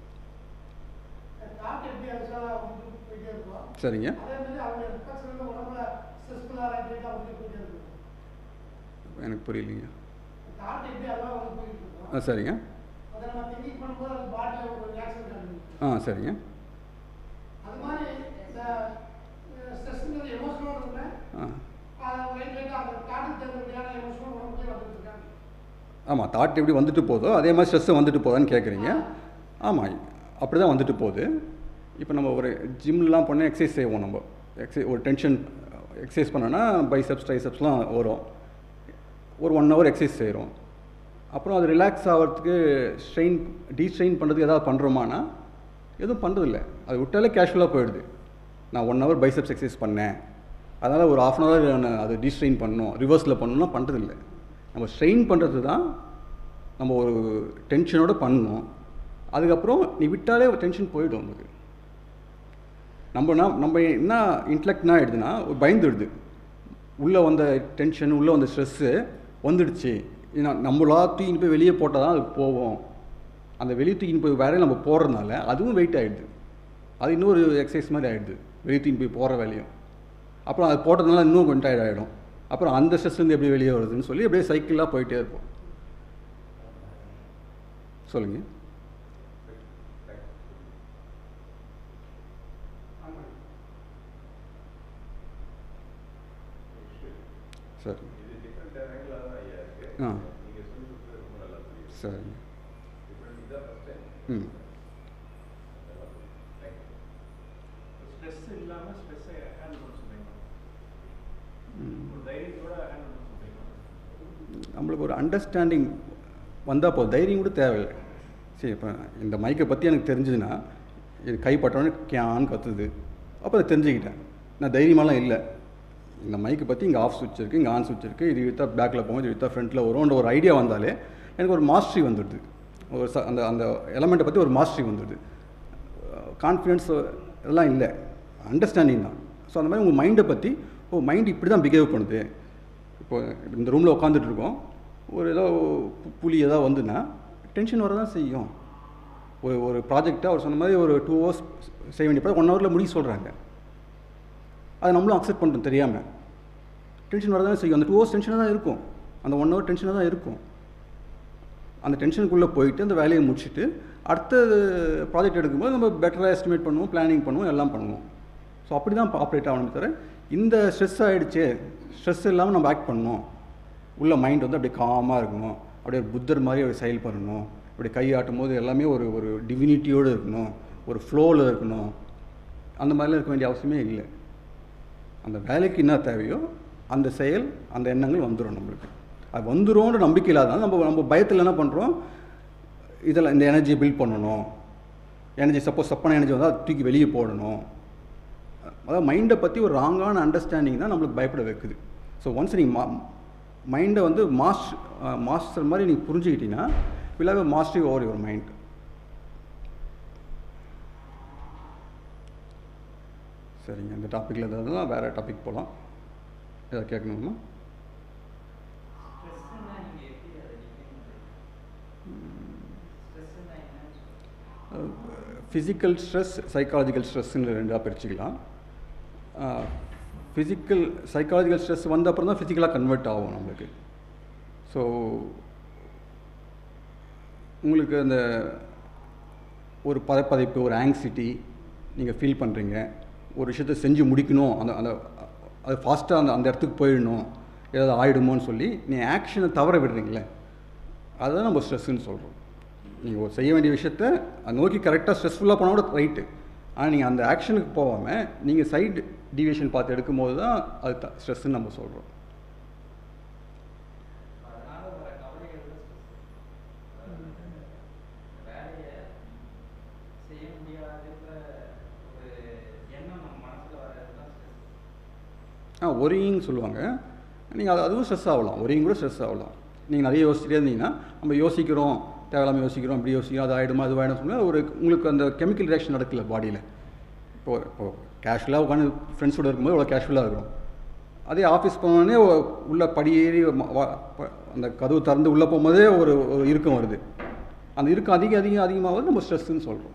தாட் எப்படி அடிச்சாலும் அவங்க போயிட்டே இருக்கும் சரிங்க அதே மாதிரி அவங்க ரிஃப்ளெக்ஷன் உடம்புல ஸ்ட்ரெஸ்ஃபுல்லாக ஆகிட்டு அவங்க போயிட்டே இருக்கும் எனக்கு புரியலைங்க தாட் எப்படி அதெல்லாம் வந்து போயிட்டு இருக்கும் ஆ சரிங்க அதை நம்ம திங்கிங் பண்ணும்போது அது பாடியில் ஒரு ரியாக்ஷன் காட்டுது ஆ சரிங்க அது மாதிரி இந்த ஸ்ட்ரெஸ்ங்கிறது எமோஷனோட இருந்தேன் ஆ லைட் லைட்டாக அந்த தாட்டுக்கு தகுந்தபடியான எமோஷனல் உடம்புலேயே வந்துட்டு இருக்காங்க ஆமாம் தாட் எப்படி வந்துட்டு போதோ அதே மாதிரி ஸ்ட்ரெஸ்ஸும் வந்துட்டு போதான்னு கேட்குறீங்க ஆமாம் அப்படி தான் வந்துட்டு போகுது இப்போ நம்ம ஒரு ஜிம்லாம் பண்ண எக்ஸசைஸ் செய்வோம் நம்ம எக்ஸை ஒரு டென்ஷன் எக்ஸசைஸ் பண்ணோன்னா பைசப்ஸ் ட்ரைசப்ஸ்லாம் வரும் ஒரு ஒன் ஹவர் எக்ஸசைஸ் செய்கிறோம் அப்புறம் அது ரிலாக்ஸ் ஆகிறதுக்கு ஸ்ட்ரெயின் டீஸ்ட்ரெயின் பண்ணுறதுக்கு ஏதாவது பண்ணுறோமானா எதுவும் பண்ணுறதில்ல அது விட்டாலே கேஷுவலாக போயிடுது நான் ஒன் ஹவர் பைசப்ஸ் எக்ஸசைஸ் பண்ணேன் அதனால் ஒரு ஆஃப் அன் ஹவர் நான் அது டீஸ்ட்ரெயின் பண்ணணும் ரிவர்ஸில் பண்ணணும்னா பண்ணுறதில்ல நம்ம ஸ்ட்ரெயின் பண்ணுறது தான் நம்ம ஒரு டென்ஷனோட பண்ணணும் அதுக்கப்புறம் நீ விட்டாலே டென்ஷன் போயிடும் நமக்கு நம்ம என்ன நம்ம என்ன இன்டலெக்ட்னா ஆயிடுதுன்னா ஒரு பயந்துடுது உள்ளே வந்த டென்ஷன் உள்ளே வந்த ஸ்ட்ரெஸ்ஸு வந்துடுச்சு இது நான் நம்மளா தூக்கின்னு போய் வெளியே போட்டால் தான் அது போவோம் அந்த வெளியே தூக்கின்னு போய் வேற நம்ம போடுறதுனால அதுவும் வெயிட் ஆகிடுது அது இன்னொரு எக்ஸசைஸ் மாதிரி ஆகிடுது வெளியே தூக்கின்னு போய் போகிற வேலையும் அப்புறம் அது போட்டதுனால இன்னும் கொஞ்சம் டயர்ட் ஆகிடும் அப்புறம் அந்த ஸ்ட்ரெஸ்லேருந்து எப்படி வெளியே வருதுன்னு சொல்லி அப்படியே சைக்கிளாக போயிட்டே இருப்போம் சொல்லுங்கள் சரி இது டிஃப்ரெண்ட் ஆங்கிளாக தான் ஐயா இருக்கு ஆ. நீங்கள் சொல்லி கொடுத்தது ரொம்ப நல்லா புரியுது சரிங்க டிஃப்ரெண்ட் இதுதான் ஃபஸ்ட் டைம் ம் நல்லா புரியுது தேங்க்யூ ஸ்ட்ரெஸ் இல்லாமல் ஸ்ட்ரெஸ்ஸை ஹேண்டில் பண்ண சொல்றீங்க ம். ஒரு தைரியத்தோட ஹேண்டில் பண்ண சொல்றீங்க நம்மளுக்கு ஒரு அண்டர்ஸ்டாண்டிங் வந்தால் போதும் தைரியம் கூட தேவையில்லை சரி இப்போ இந்த மைக்கை பற்றி எனக்கு தெரிஞ்சதுன்னா இது கைப்பட்டோன்னே கேன்னு கத்துது அப்போ அதை தெரிஞ்சுக்கிட்டேன் நான் தைரியமாலாம் இல்லை இந்த மைக்கை பற்றி இங்கே ஆஃப் சுவிட்ச் இருக்குது இங்கே ஆன் சுவிட்ச் இருக்குது இது வித்தா பேக்கில் போகும் இது வித்தா ஃப்ரண்ட்டில் வரும்ன்ற ஒரு ஐடியா வந்தாலே எனக்கு ஒரு மாஸ்ட்ரி வந்துடுது ஒரு ச அந்த அந்த எலமெண்ட்டை பற்றி ஒரு மாஸ்ட்ரி வந்துடுது கான்ஃபிடென்ஸ் இதெல்லாம் இல்லை அண்டர்ஸ்டாண்டிங் தான் ஸோ அந்த மாதிரி உங்கள் மைண்டை பற்றி ஓ மைண்ட் இப்படி தான் பிஹேவ் பண்ணுது இப்போ இந்த ரூமில் உட்காந்துட்டு இருக்கோம் ஒரு ஏதோ பு- புலி ஏதாவது வந்துன்னா டென்ஷன் வர தான் செய்யும் ஒரு ஒரு ப்ராஜெக்டை அவர் சொன்ன மாதிரி ஒரு டூ ஹவர்ஸ் செய்ய வேண்டிய ஒன் ஹவரில் முடிக்க சொல்கிறாங்க அதை நம்மளும் அக்செப்ட் பண்ணுறோம் தெரியாமல் டென்ஷன் வரதான் செய்யும் அந்த டூ ஹவர்ஸ் டென்ஷனாக தான் இருக்கும் அந்த ஒன் ஹவர் டென்ஷனாக தான் இருக்கும் அந்த டென்ஷனுக்குள்ளே போயிட்டு அந்த வேலையை முடிச்சுட்டு அடுத்த ப்ராஜெக்ட் எடுக்கும்போது நம்ம பெட்டராக எஸ்டிமேட் பண்ணுவோம் பிளானிங் பண்ணுவோம் எல்லாம் பண்ணுவோம் ஸோ அப்படி தான் ஆப்ரேட் ஆகணும் தவிர இந்த ஸ்ட்ரெஸ் ஆகிடுச்சே ஸ்ட்ரெஸ் இல்லாமல் நம்ம ஆக்ட் பண்ணணும் உள்ள மைண்ட் வந்து அப்படியே காமாக இருக்கணும் அப்படியே ஒரு புத்தர் மாதிரி ஒரு செயல்படணும் அப்படி கை ஆட்டும் போது எல்லாமே ஒரு ஒரு டிவினிட்டியோடு இருக்கணும் ஒரு ஃப்ளோவில் இருக்கணும் அந்த மாதிரிலாம் இருக்க வேண்டிய அவசியமே இல்லை அந்த வேலைக்கு என்ன தேவையோ அந்த செயல் அந்த எண்ணங்கள் வந்துடும் நம்மளுக்கு அது வந்துரும்ன்ற நம்பிக்கை இல்லாதனால நம்ம நம்ம பயத்தில் என்ன பண்ணுறோம் இதெல்லாம் இந்த எனர்ஜியை பில்ட் பண்ணணும் எனர்ஜி சப்போஸ் தப்பான எனர்ஜி வந்தால் அதை தூக்கி வெளியே போடணும் அதாவது மைண்டை பற்றி ஒரு ராங்கான அண்டர்ஸ்டாண்டிங் தான் நம்மளுக்கு பயப்பட வைக்குது ஸோ ஒன்ஸ் நீங்கள் மா மைண்டை வந்து மாஸ் மாஸ்டர் மாதிரி நீங்கள் புரிஞ்சுக்கிட்டீங்கன்னா will have mastery over your mind சரிங்க இந்த டாப்பிக்கில் ஏதாவது வேறு டாபிக் போகலாம் ஏதாவது கேட்கணுமா ஸ்ட்ரெஸ்ஸுன்னா நீங்கள் எப்படி அதை டிஃபைன் பண்ணுறீங்க ஸ்ட்ரெஸ்ஸுன்னா என்னன்னு சொல்லுங்க ஃபிசிக்கல் ஸ்ட்ரெஸ் சைக்காலஜிக்கல் ஸ்ட்ரெஸ்ன்னு ரெண்டாக பிரிச்சுக்கலாம் ஃபிசிக்கல் சைக்காலஜிக்கல் ஸ்ட்ரெஸ் வந்த அப்புறம் தான் ஃபிசிக்கலாக கன்வெர்ட் ஆகும் நம்மளுக்கு ஸோ உங்களுக்கு அந்த ஒரு பதப்பதைப்பு ஒரு ஆங்ஸிட்டி நீங்கள் ஃபீல் பண்ணுறீங்க ஒரு விஷயத்தை செஞ்சு முடிக்கணும் அந்த அந்த அது ஃபாஸ்ட்டாக அந்த அந்த இடத்துக்கு போயிடணும் ஏதாவது ஆயிடுமோன்னு சொல்லி நீ ஆக்ஷனை தவற விடுறீங்களே அதுதான் நம்ம ஸ்ட்ரெஸ்ஸுன்னு சொல்கிறோம் நீங்கள் ஒரு செய்ய வேண்டிய விஷயத்த அதை நோக்கி கரெக்டாக ஸ்ட்ரெஸ்ஃபுல்லாக போனால் கூட ரைட்டு ஆனால் நீங்கள் அந்த ஆக்ஷனுக்கு போகாமல் நீங்கள் சைடு டிவியேஷன் பார்த்து எடுக்கும்போது தான் அது த ஸ்ட்ரெஸ்ஸுன்னு நம்ம சொல்கிறோம் அதனால வர கவலைகள் தான் stress. வேலையை செய்ய முடியாதுன்ற ஒரு எண்ணம் நம்ம மனசுல வர்றது தான் ஸ்ட்ரெஸ் ஆ ஒரியிங் சொல்லுவாங்க நீங்கள் அது அதுவும் ஸ்ட்ரெஸ் ஆகலாம் ஒரியிங் கூட ஸ்ட்ரெஸ் ஆகலாம் நீங்கள் நிறைய யோசிச்சுட்டே இருந்தீங்கன்னா நம்ம யோசிக்கிறோம் தேவையில்லாமல் யோசிக்கிறோம் இப்படி யோசிக்கிறோம் அது ஆகிடுமா அது ஆகிடும் சொன்னால் ஒரு உங்களுக்கு அந்த கெமிக்கல் ரியாக்ஷன் நடக்கல பாடியில் இப்போ இப்போ கேஷுவலாக உட்காந்து ஃப்ரெண்ட்ஸோட இருக்கும்போது அவ்வளோ கேஷுவலாக இருக்கும் அதே ஆஃபீஸ் போனோடனே உள்ளே படியேறி ம- வ- ப- அந்த கதவு திறந்து உள்ளே போகும்போதே ஒரு ஒரு இறுக்கம் வருது அந்த இறுக்கம் அதிக அதிகம் அதிகமாக நம்ம ஸ்ட்ரெஸ்ஸுன்னு சொல்கிறோம்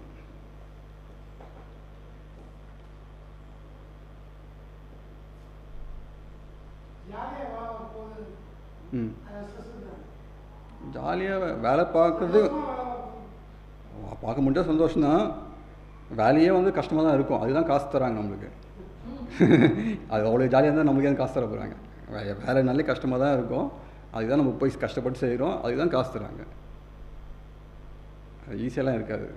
ஜாலியாக வேலை போகுது ம் அது ஸ்ட்ரெஸ் தான் ஜாலியாக வேலை பார்க்குறது சந்தோஷமா வேலை பார்க்கணும். பார்க்க முடியாத சந்தோஷம்தான் வேலையே வந்து கஷ்டமாக தான் இருக்கும் அதுதான் காசு தராங்க நம்மளுக்கு அது அவ்வளோ ஜாலியாக இருந்தால் நமக்கு ஏன் காசு தர போகிறாங்க வேலை நல்ல கஷ்டமாக தான் இருக்கும் அதுதான் நம்ம போய் கஷ்டப்பட்டு செய்கிறோம் அதுதான் காசு தராங்க அது ஈஸியெல்லாம் இருக்காது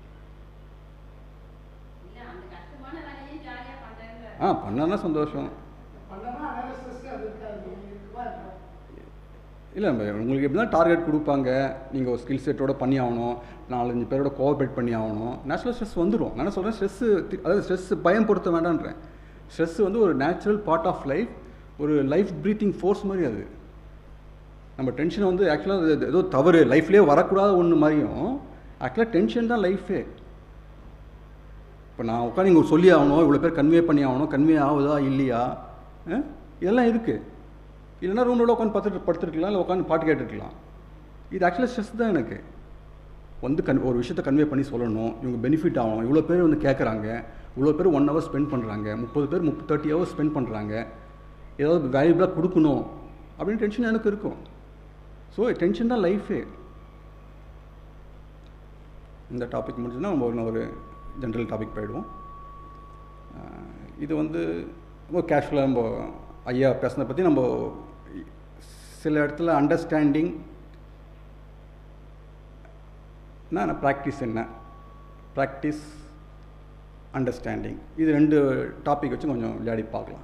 இல்ல அந்த கஷ்டமான வேலையும் ஜாலியா பண்றாங்க ஆ பண்ணாதான் சந்தோஷம் பண்ணனா அதனால ஸ்ட்ரெஸ் அது இருக்காது நீங்க இருக்குவா இருக்கா இல்லை உங்களுக்கு எப்படி தான் டார்கெட் கொடுப்பாங்க நீங்கள் ஒரு ஸ்கில் செட்டோட பண்ணி ஆகணும் நாலஞ்சு பேரோட கோஆப்ரேட் பண்ணி ஆகணும் நேச்சுரல் ஸ்ட்ரெஸ் வந்துடும் நான் என்ன சொல்கிறேன் ஸ்ட்ரெஸ்ஸு அதாவது ஸ்ட்ரெஸ் பயம் பொருத்த வேண்டான்றேன் ஸ்ட்ரெஸ் வந்து ஒரு நேச்சுரல் பார்ட் ஆஃப் லைஃப் ஒரு லைஃப் ப்ரீத்திங் ஃபோர்ஸ் மாதிரி அது நம்ம டென்ஷனை வந்து ஆக்சுவலாக ஏதோ தவறு லைஃப்லேயே வரக்கூடாத ஒன்று மாதிரியும் ஆக்சுவலாக டென்ஷன் தான் லைஃபே இப்போ நான் உட்காந்து இங்கே சொல்லி ஆகணும் இவ்வளோ பேர் கன்வே பண்ணி ஆகணும் கன்வே ஆகுதா இல்லையா ஆ? இதெல்லாம் இருக்குது இல்லைன்னா ரூமில் உட்காந்து பார்த்துட்டு படுத்துருக்கலாம் இல்லை உட்காந்து பாட்டு கேட்டுருக்கலாம் இது ஆக்சுவலாக ஸ்ட்ரெஸ் தான் எனக்கு வந்து கன் ஒரு விஷயத்தை கன்வே பண்ணி சொல்லணும் இவங்க பெனிஃபிட் ஆகணும் இவ்வளோ பேர் வந்து கேட்குறாங்க இவ்வளோ பேர் ஒன் ஹவர் ஸ்பெண்ட் பண்ணுறாங்க முப்பது பேர் முப்பது தேர்ட்டி ஹவர்ஸ் ஸ்பெண்ட் பண்ணுறாங்க ஏதாவது வேல்யூபிளாக கொடுக்கணும் அப்படின்னு டென்ஷன் எனக்கு இருக்கும் ஸோ டென்ஷன் தான் லைஃபே இந்த டாபிக் முடிஞ்சுன்னா நம்ம ஒரு ஒரு ஜென்ரல் டாபிக் போயிடுவோம் அஹ் இது வந்து ரொம்ப கேஷுவலாக நம்ம ஐயா பேசுனதை பற்றி நம்ம சில இடத்துல அண்டர்ஸ்டாண்டிங் என்ன ப்ராக்டிஸ் என்ன ப்ராக்டிஸ் அண்டர்ஸ்டாண்டிங் இது ரெண்டு டாபிக் வச்சு கொஞ்சம் விளையாடி பார்க்கலாம்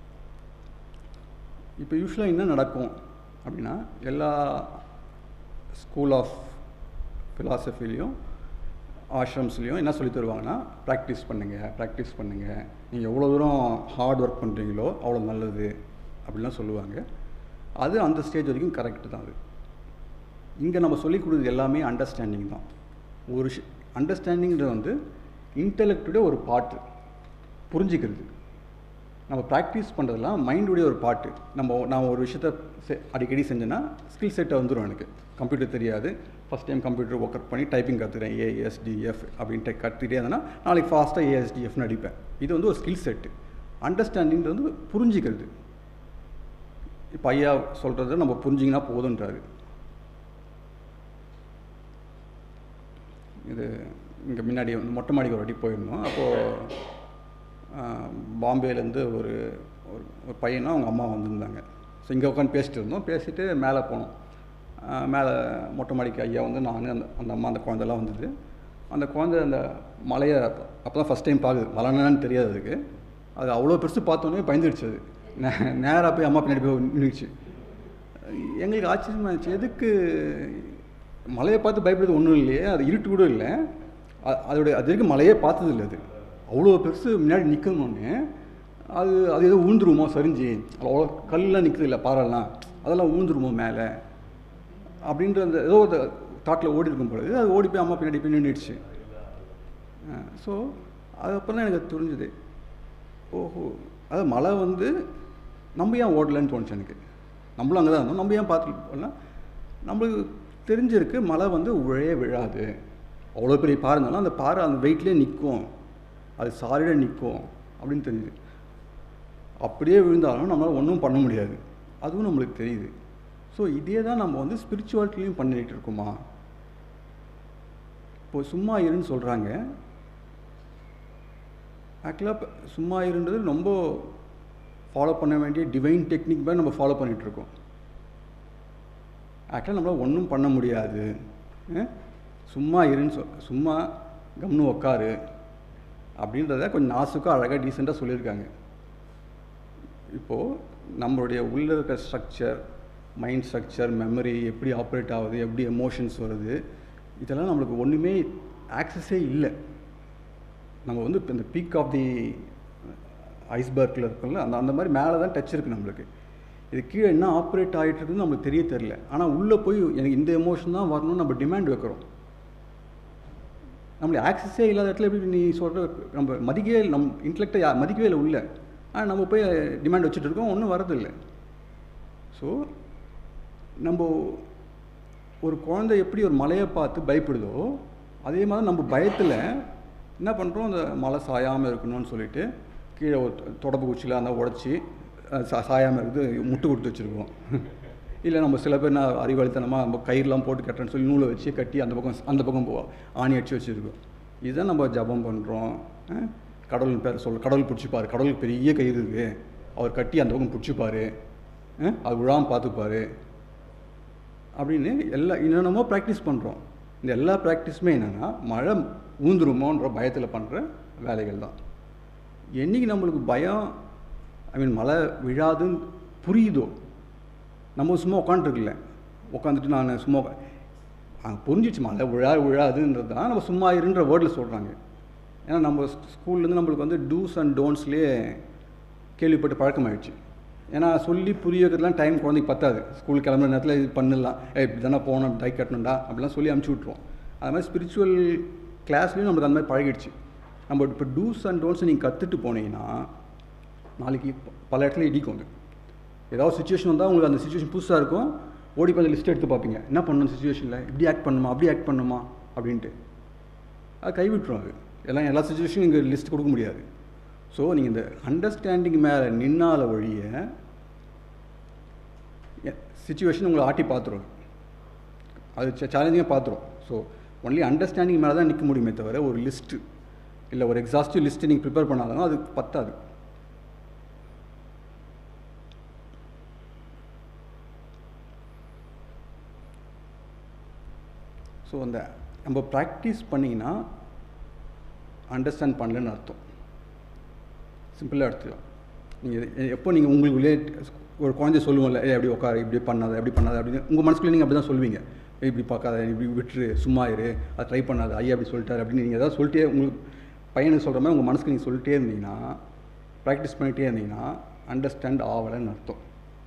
இப்போ யூஸ்வலாக என்ன நடக்கும் அப்படின்னா எல்லா ஸ்கூல் ஆஃப் ஃபிலாசபிலையும் ஆஷ்ரம்ஸ்லேயும் என்ன சொல்லி தருவாங்கன்னா ப்ராக்டிஸ் பண்ணுங்கள் ப்ராக்டிஸ் பண்ணுங்கள் நீங்கள் எவ்வளோ தூரம் ஹார்ட் ஒர்க் பண்ணுறீங்களோ அவ்வளோ நல்லது அப்படிலாம் சொல்லுவாங்க அது அந்த ஸ்டேஜ் வரைக்கும் கரெக்டு தான் அது இங்கே நம்ம சொல்லிக் கொடுக்குறது எல்லாமே அண்டர்ஸ்டாண்டிங் தான் ஒரு அண்டர்ஸ்டாண்டிங்கிறது வந்து இன்டெலெக்டுடைய ஒரு பாட்டு புரிஞ்சிக்கிறது நம்ம ப்ராக்டிஸ் பண்ணுறதுலாம் மைண்டுடைய ஒரு பாட்டு நம்ம நான் ஒரு விஷயத்த செ- அடிக்கடி செஞ்சேன்னா ஸ்கில் செட்டை வந்துடும் எனக்கு கம்ப்யூட்டர் தெரியாது ஃபஸ்ட் டைம் கம்ப்யூட்டர் ஒர்க் பண்ணி டைப்பிங் கற்றுக்கிறேன் ஏஎஸ்டிஎஃப் அப்படின்ட்டு கற்றுக்கிட்டே இருந்தேன்னா நாளைக்கு ஃபாஸ்ட்டாக ஏஎஸ்டிஎஃப்னு அடிப்பேன் இது வந்து ஒரு ஸ்கில் செட்டு அண்டர்ஸ்டாண்டிங்கிறது வந்து புரிஞ்சிக்கிறது இப்போ ஐயா சொல்கிறத நம்ம புரிஞ்சிங்கன்னா போதுன்றாரு இது இங்கே முன்னாடி வந்து மொட்டை மாடிக்கு ஒரு வாட்டி போயிருந்தோம் அப்போது பாம்பேலேருந்து ஒரு ஒரு ஒரு பையனும் அவங்க அம்மா வந்திருந்தாங்க ஸோ இங்கே உட்காந்து பேசிட்டு இருந்தோம் பேசிட்டு மேலே போனோம் ஆஹ் மேலே மொட்டை மாடிக்கு ஐயா வந்து நான் அந்த அந்த அம்மா அந்த குழந்தைலாம் வந்தது அந்த குழந்தை அந்த மலையை அப்போ தான் ஃபஸ்ட் டைம் பார்க்குது மலைன்னு தெரியாது அதுக்கு அது அவ்வளோ பெருசு பார்த்தோன்னே பயந்துடுச்சு அது நே- நேரா போய் அம்மா பின்னாடி போய் நின்றுச்சு எங்களுக்கு ஆச்சரியமா இருந்துச்சு எதுக்கு மலையை பார்த்து பயப்படுறது ஒன்றும் இல்லையே அது இருட்டு கூட இல்லை அ- அதோட அது வரைக்கும் மலையே பார்த்தது இல்லை அது அவ்வளோ பெருசு முன்னாடி நிற்கணுன்னே அது அது ஏதோ ஊந்துருமோ சரிஞ்சு அவ்வளோ கல்லாம் நிற்குது இல்லை பாறைலாம் அதெல்லாம் ஊந்துருமோ மேலே அப்படின்ற அந்த ஏதோ ஒரு தாட்டில் ஓடி இருக்கும் பொழுது அது ஓடி போய் அம்மா பின்னாடி போய் நின்றுடுச்சு ஸோ அதுக்கப்புறம் தான் எனக்கு புரிஞ்சுது ஓஹோ அது மழை வந்து நம்ம ஏன் ஓடலன்னு தோணுச்சு எனக்கு நம்மளும் அங்கே தான் இருந்தோம் நம்ம ஏன் பார்த்துட்டு போகலாம் நம்மளுக்கு தெரிஞ்சிருக்கு மழை வந்து உழையே விழாது அவ்வளோ பெரிய பாறை இருந்தாலும் அந்த பாறை அந்த வெயிட்லேயே நிற்கும் அது சாலிடாக நிற்கும் அப்படின்னு தெரிஞ்சுது அப்படியே விழுந்தாலும் நம்மளால் ஒன்றும் பண்ண முடியாது அதுவும் நம்மளுக்கு தெரியுது ஸோ இதே தான் நம்ம வந்து ஸ்பிரிச்சுவாலிட்டிலையும் பண்ணிட்டு இருக்கோமா இப்போ சும்மா இருன்னு சொல்கிறாங்க ஆக்சுவலாக சும்மா இருன்றது ரொம்ப ஃபாலோ பண்ண வேண்டிய டிவைன் டெக்னிக் மாதிரி நம்ம ஃபாலோ பண்ணிகிட்ருக்கோம் ஆக்சுவலாக நம்மளால் ஒன்றும் பண்ண முடியாது அஹ்? சும்மா இருன்னு சொல் சும்மா கம்னு உக்காரு அப்படின்றத கொஞ்சம் நாசுக்காக அழகாக டீசெண்டாக சொல்லியிருக்காங்க இப்போது நம்மளுடைய உள்ள இருக்கிற ஸ்ட்ரக்சர் மைண்ட் ஸ்ட்ரக்சர் மெமரி எப்படி ஆப்ரேட் ஆகுது எப்படி எமோஷன்ஸ் வருது இதெல்லாம் நம்மளுக்கு ஒன்றுமே ஆக்சஸே இல்லை நம்ம வந்து இப்போ இந்த பீக் ஆஃப் தி ஐஸ்பர்க்கில் இருக்கும்ல அந்த அந்த மாதிரி மேலே தான் டச் இருக்குது நம்மளுக்கு இது கீழே என்ன ஆப்ரேட் ஆகிட்டு இருக்குன்னு நம்மளுக்கு தெரிய தெரில ஆனால் உள்ளே போய் எனக்கு இந்த எமோஷன் தான் வரணும்னு நம்ம டிமாண்ட் வைக்கிறோம் நம்மளுக்கு ஆக்சஸே இல்லாத இடத்துல எப்படி நீ சொல்கிற நம்ம மதிக்கவே நம் இன்டலெக்டை யா மதிக்கவே இல்லை உள்ள ஆனால் நம்ம போய் டிமாண்ட் வச்சுட்டு இருக்கோம் ஒன்றும் வரதில்லை ஸோ நம்ம ஒரு குழந்தை எப்படி ஒரு மலையை பார்த்து பயப்படுதோ அதே மாதிரி நம்ம பயத்தில் என்ன பண்ணுறோம் அந்த மலை சாயாமல் இருக்கணும்னு சொல்லிட்டு கீழே ஒரு தொ- தொடப்பு குச்சியில் அந்த உடச்சி சா சாயாமல் இருக்குது முட்டு கொடுத்து வச்சுருக்கோம் இல்லை நம்ம சில பேர் நான் அறிவாளித்தனமாக நம்ம கயிறுலாம் போட்டு கட்டுறேன்னு சொல்லி நூலை வச்சு கட்டி அந்த பக்கம் அந்த பக்கம் போவோம் ஆணி அடிச்சு வச்சுருக்கோம் இதுதான் நம்ம ஜபம் பண்ணுறோம் கடவுள் பேர் சொல் கடவுள் பிடிச்சிப்பாரு கடவுளுக்கு பெரிய கயிறு இருக்குது அவர் கட்டி அந்த பக்கம் பிடிச்சிப்பாரு அஹ், அது விழாமல் பார்த்துப்பாரு அப்படின்னு எல்லா என்னென்னமோ ப்ராக்டிஸ் பண்ணுறோம் இந்த எல்லா ப்ராக்டிஸுமே என்னென்னா மழை ஊந்துருமோன்ற பயத்தில் பண்ணுற வேலைகள் தான் என்னைக்கு நம்மளுக்கு பயம் ஐ மீன் மழை விழாதுன்னு புரியுதோ நம்ம சும்மா உட்காந்துருக்கல உட்காந்துட்டு நான் சும்மா உக்கா- அங்க புரிஞ்சிச்சு மழை விழா விழாதுன்றது தான் நம்ம சும்மா இருன்ற வேர்டில் சொல்கிறாங்க ஏன்னா நம்ம ஸ்கூல்லேருந்து நம்மளுக்கு வந்து டூஸ் அண்ட் டோன்ட்ஸ்லேயே கேள்விப்பட்டு பழக்கமாயிடுச்சு ஏன்னா சொல்லி புரிய வைக்கிறதுலாம் டைம் குழந்தைக்கு பத்தாது ஸ்கூல் கிளம்புற நேரத்தில் இது பண்ணிடலாம் ஏ இப்படி தானே போகணும் டை கட்டணும்டா அப்படிலாம் சொல்லி அமுச்சு விட்ருவோம் அது மாதிரி ஸ்பிரிச்சுவல் கிளாஸ்லேயும் நம்மளுக்கு அந்த மாதிரி பழகிடுச்சு நம்ம இப்போ டூஸ் அண்ட் டோன்ட்ஸ் நீங்கள் கற்றுட்டு போனீங்கன்னா நாளைக்கு பல இடத்துல இடிக்கும் அது ஏதாவது சுச்சுவேஷன் வந்தால் உங்களுக்கு அந்த சுச்சுவேஷன் புதுசாக இருக்கும் ஓடி போய் லிஸ்ட் எடுத்து பார்ப்பீங்க என்ன பண்ணணும் சுச்சுவேஷனில் இப்படி ஆக்ட் பண்ணுமா அப்படி ஆக்ட் பண்ணுமா அப்படின்ட்டு அது கைவிட்டுரும் அது எல்லாம் எல்லா சுச்சுவேஷனும் இங்கே லிஸ்ட் கொடுக்க முடியாது ஸோ நீங்கள் இந்த அண்டர்ஸ்டாண்டிங் மேலே நின்னால வழிய சுச்சுவேஷன் உங்களை ஆட்டி பார்த்துரும் அது சேலஞ்சிங்காக பார்த்துரும் ஸோ ஒன்லி அண்டர்ஸ்டாண்டிங் மேலே தான் நிற்க முடியுமே தவிர ஒரு லிஸ்ட்டு இல்லை ஒரு எக்ஸாஸ்டிவ் லிஸ்ட்டு நீங்கள் ப்ரிப்பேர் பண்ணாலும் அது பத்தாது ஸோ அந்த நம்ம ப்ராக்டிஸ் பண்ணிங்கன்னா அண்டர்ஸ்டாண்ட் பண்ணலன்னு அர்த்தம் சிம்பிளாக எடுத்துக்கலாம் நீங்கள் எப்போ நீங்கள் உங்களுக்குள்ளே ஒரு குழந்தை சொல்லுவோம்ல ஏ அப்படி உட்காரு இப்படி பண்ணாத அப்படி பண்ணாத அப்படின்னு உங்கள் மனசுக்குள்ளே நீங்கள் அப்படி தான் சொல்லுவீங்க ஏய் இப்படி பார்க்காத இப்படி விட்டுரு சும்மா இரு அதை ட்ரை பண்ணாத ஐயா அப்படி சொல்லிட்டாரு அப்படின்னு நீங்கள் ஏதாவது சொல்லிட்டே உங்களுக்கு பையனுக்கு சொல்கிற மாதிரி உங்கள் மனசுக்கு நீங்கள் சொல்லிட்டே இருந்தீங்கன்னா ப்ராக்டிஸ் பண்ணிகிட்டே இருந்தீங்கன்னா அண்டர்ஸ்டாண்ட் ஆகலைன்னு அர்த்தம்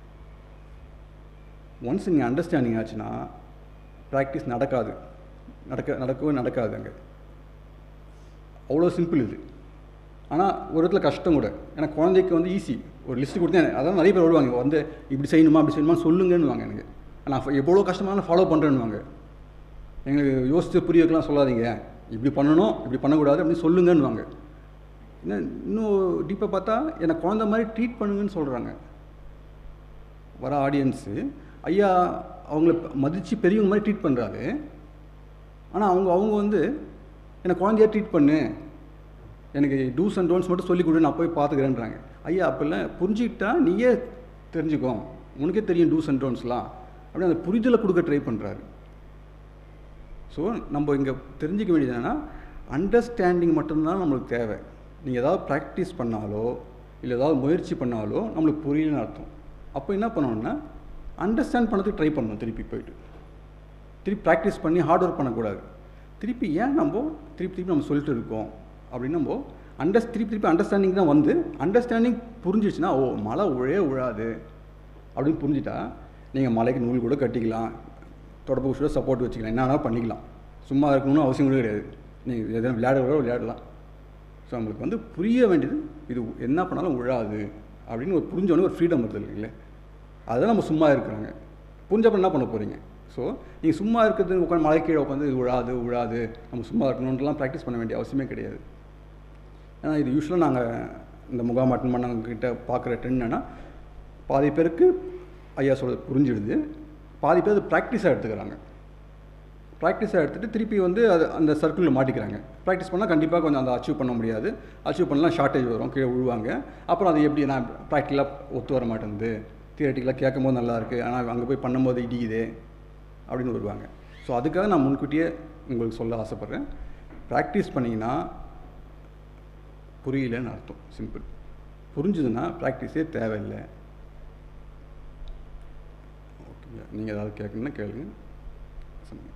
ஒன்ஸ் நீங்கள் அண்டர்ஸ்டாண்டிங் ஆச்சுன்னா ப்ராக்டிஸ் நடக்காது நடக்க நடக்கவே நடக்காது அங்கே அவ்வளோ சிம்பிள் இது ஆனால் ஒரு இடத்துல கஷ்டம் கூட ஏன்னா குழந்தைக்கு வந்து ஈஸி ஒரு லிஸ்ட்டு கொடுத்தேன் அதான் நிறைய பேர் வருவாங்க வந்து இப்படி செய்யணுமா அப்படி செய்யணுமா சொல்லுங்கன்னு வாங்க எனக்கு நான் எவ்வளோ கஷ்டமான ஃபாலோ பண்ணுறேன்னு எங்களுக்கு யோசித்து புரிய வைக்கலாம் சொல்லாதீங்க இப்படி பண்ணணும் இப்படி பண்ணக்கூடாது அப்படின்னு சொல்லுங்கன்னு வாங்க என்ன இன்னும் டீப்பாக பார்த்தா என்னை குழந்த மாதிரி ட்ரீட் பண்ணுங்கன்னு சொல்கிறாங்க வர ஆடியன்ஸு ஐயா அவங்கள மதித்து பெரியவங்க மாதிரி ட்ரீட் பண்ணுறாரு ஆனால் அவங்க அவங்க வந்து என்னை குழந்தையா ட்ரீட் பண்ணு எனக்கு டூஸ் அண்ட் டோன்ஸ் மட்டும் சொல்லிக் கொடு நான் போய் பார்த்துக்கிறேன்றாங்க ஐயா அப்போல்லாம் புரிஞ்சுக்கிட்டா நீயே தெரிஞ்சுக்கோ உனக்கே தெரியும் டூஸ் அண்ட் டோன்ஸ்லாம் அப்படி அந்த புரிதலை கொடுக்க ட்ரை பண்ணுறாரு ஸோ நம்ம இங்கே தெரிஞ்சிக்க வேண்டியது என்னென்னா அண்டர்ஸ்டாண்டிங் மட்டும்தான் நம்மளுக்கு தேவை நீங்கள் ஏதாவது ப்ராக்டிஸ் பண்ணாலோ இல்லை ஏதாவது முயற்சி பண்ணாலோ நம்மளுக்கு புரியலன்னு அர்த்தம் அப்போ என்ன பண்ணணும்னா அண்டர்ஸ்டாண்ட் பண்ணதுக்கு ட்ரை பண்ணணும் திருப்பி போயிட்டு திருப்பி ப்ராக்டிஸ் பண்ணி ஹார்ட் ஒர்க் பண்ணக்கூடாது திருப்பி ஏன் நம்ம திருப்பி திருப்பி நம்ம சொல்லிட்டு இருக்கோம் அப்படின்னு நம்ம அண்டர் திருப்பி திருப்பி அண்டர்ஸ்டாண்டிங் தான் வந்து அண்டர்ஸ்டாண்டிங் புரிஞ்சிச்சுன்னா ஓ மழை உழே உழாது அப்படின்னு புரிஞ்சுட்டா நீங்கள் மலைக்கு நூல் கூட கட்டிக்கலாம் தொடப்பு கூட சப்போர்ட் வச்சுக்கலாம் என்ன வேணாலும் பண்ணிக்கலாம் சும்மா இருக்கணும்னு அவசியம் கூட கிடையாது நீங்கள் எதனா விளையாட கூட விளையாடலாம் ஸோ நம்மளுக்கு வந்து புரிய வேண்டியது இது என்ன பண்ணாலும் உழாது அப்படின்னு ஒரு புரிஞ்சவொடனே ஒரு ஃப்ரீடம் வருது இல்லைங்களே அதுதான் நம்ம சும்மா இருக்கிறாங்க புரிஞ்சப்ப என்ன பண்ண போகிறீங்க ஸோ நீங்கள் சும்மா இருக்கிறது உட்காந்து மலை கீழே உட்காந்து இது விழாது விழாது நம்ம சும்மா இருக்கணுன்றலாம் ப்ராக்டிஸ் பண்ண வேண்டிய அவசியமே கிடையாது ஏன்னா இது யூஸ்வலாக நாங்கள் இந்த முகாம் அட்டன் பண்ணவங்கிட்ட பார்க்குற ட்ரெண்ட் என்னென்னா பாதி பேருக்கு ஐயா சொல்கிறது புரிஞ்சிடுது பாதி பேர் அது ப்ராக்டிஸாக எடுத்துக்கிறாங்க ப்ராக்டிஸாக எடுத்துகிட்டு திருப்பி வந்து அது அந்த சர்க்கிளில் மாட்டிக்கிறாங்க ப்ராக்டிஸ் பண்ணால் கண்டிப்பாக கொஞ்சம் அந்த அச்சீவ் பண்ண முடியாது அச்சீவ் பண்ணலாம் ஷார்ட்டேஜ் வரும் கீழே விழுவாங்க அப்புறம் அது எப்படி நான் ப்ராக்டிக்கலாக ஒத்து வர மாட்டேங்குது தியரட்டிக்கலாக கேட்கும்போது நல்லா இருக்குது ஆனால் அங்கே போய் பண்ணும்போது இடிக்குதே அப்படின்னு வருவாங்க ஸோ அதுக்காக நான் முன்கூட்டியே உங்களுக்கு சொல்ல ஆசைப்பட்றேன் ப்ராக்டிஸ் பண்ணிங்கன்னா புரியலன்னு அர்த்தம் சிம்பிள் புரிஞ்சுதுன்னா ப்ராக்டிஸே தேவையில்லை ஓகேங்க நீங்கள் ஏதாவது கேட்கணுன்னா கேளுங்க சொல்லுங்க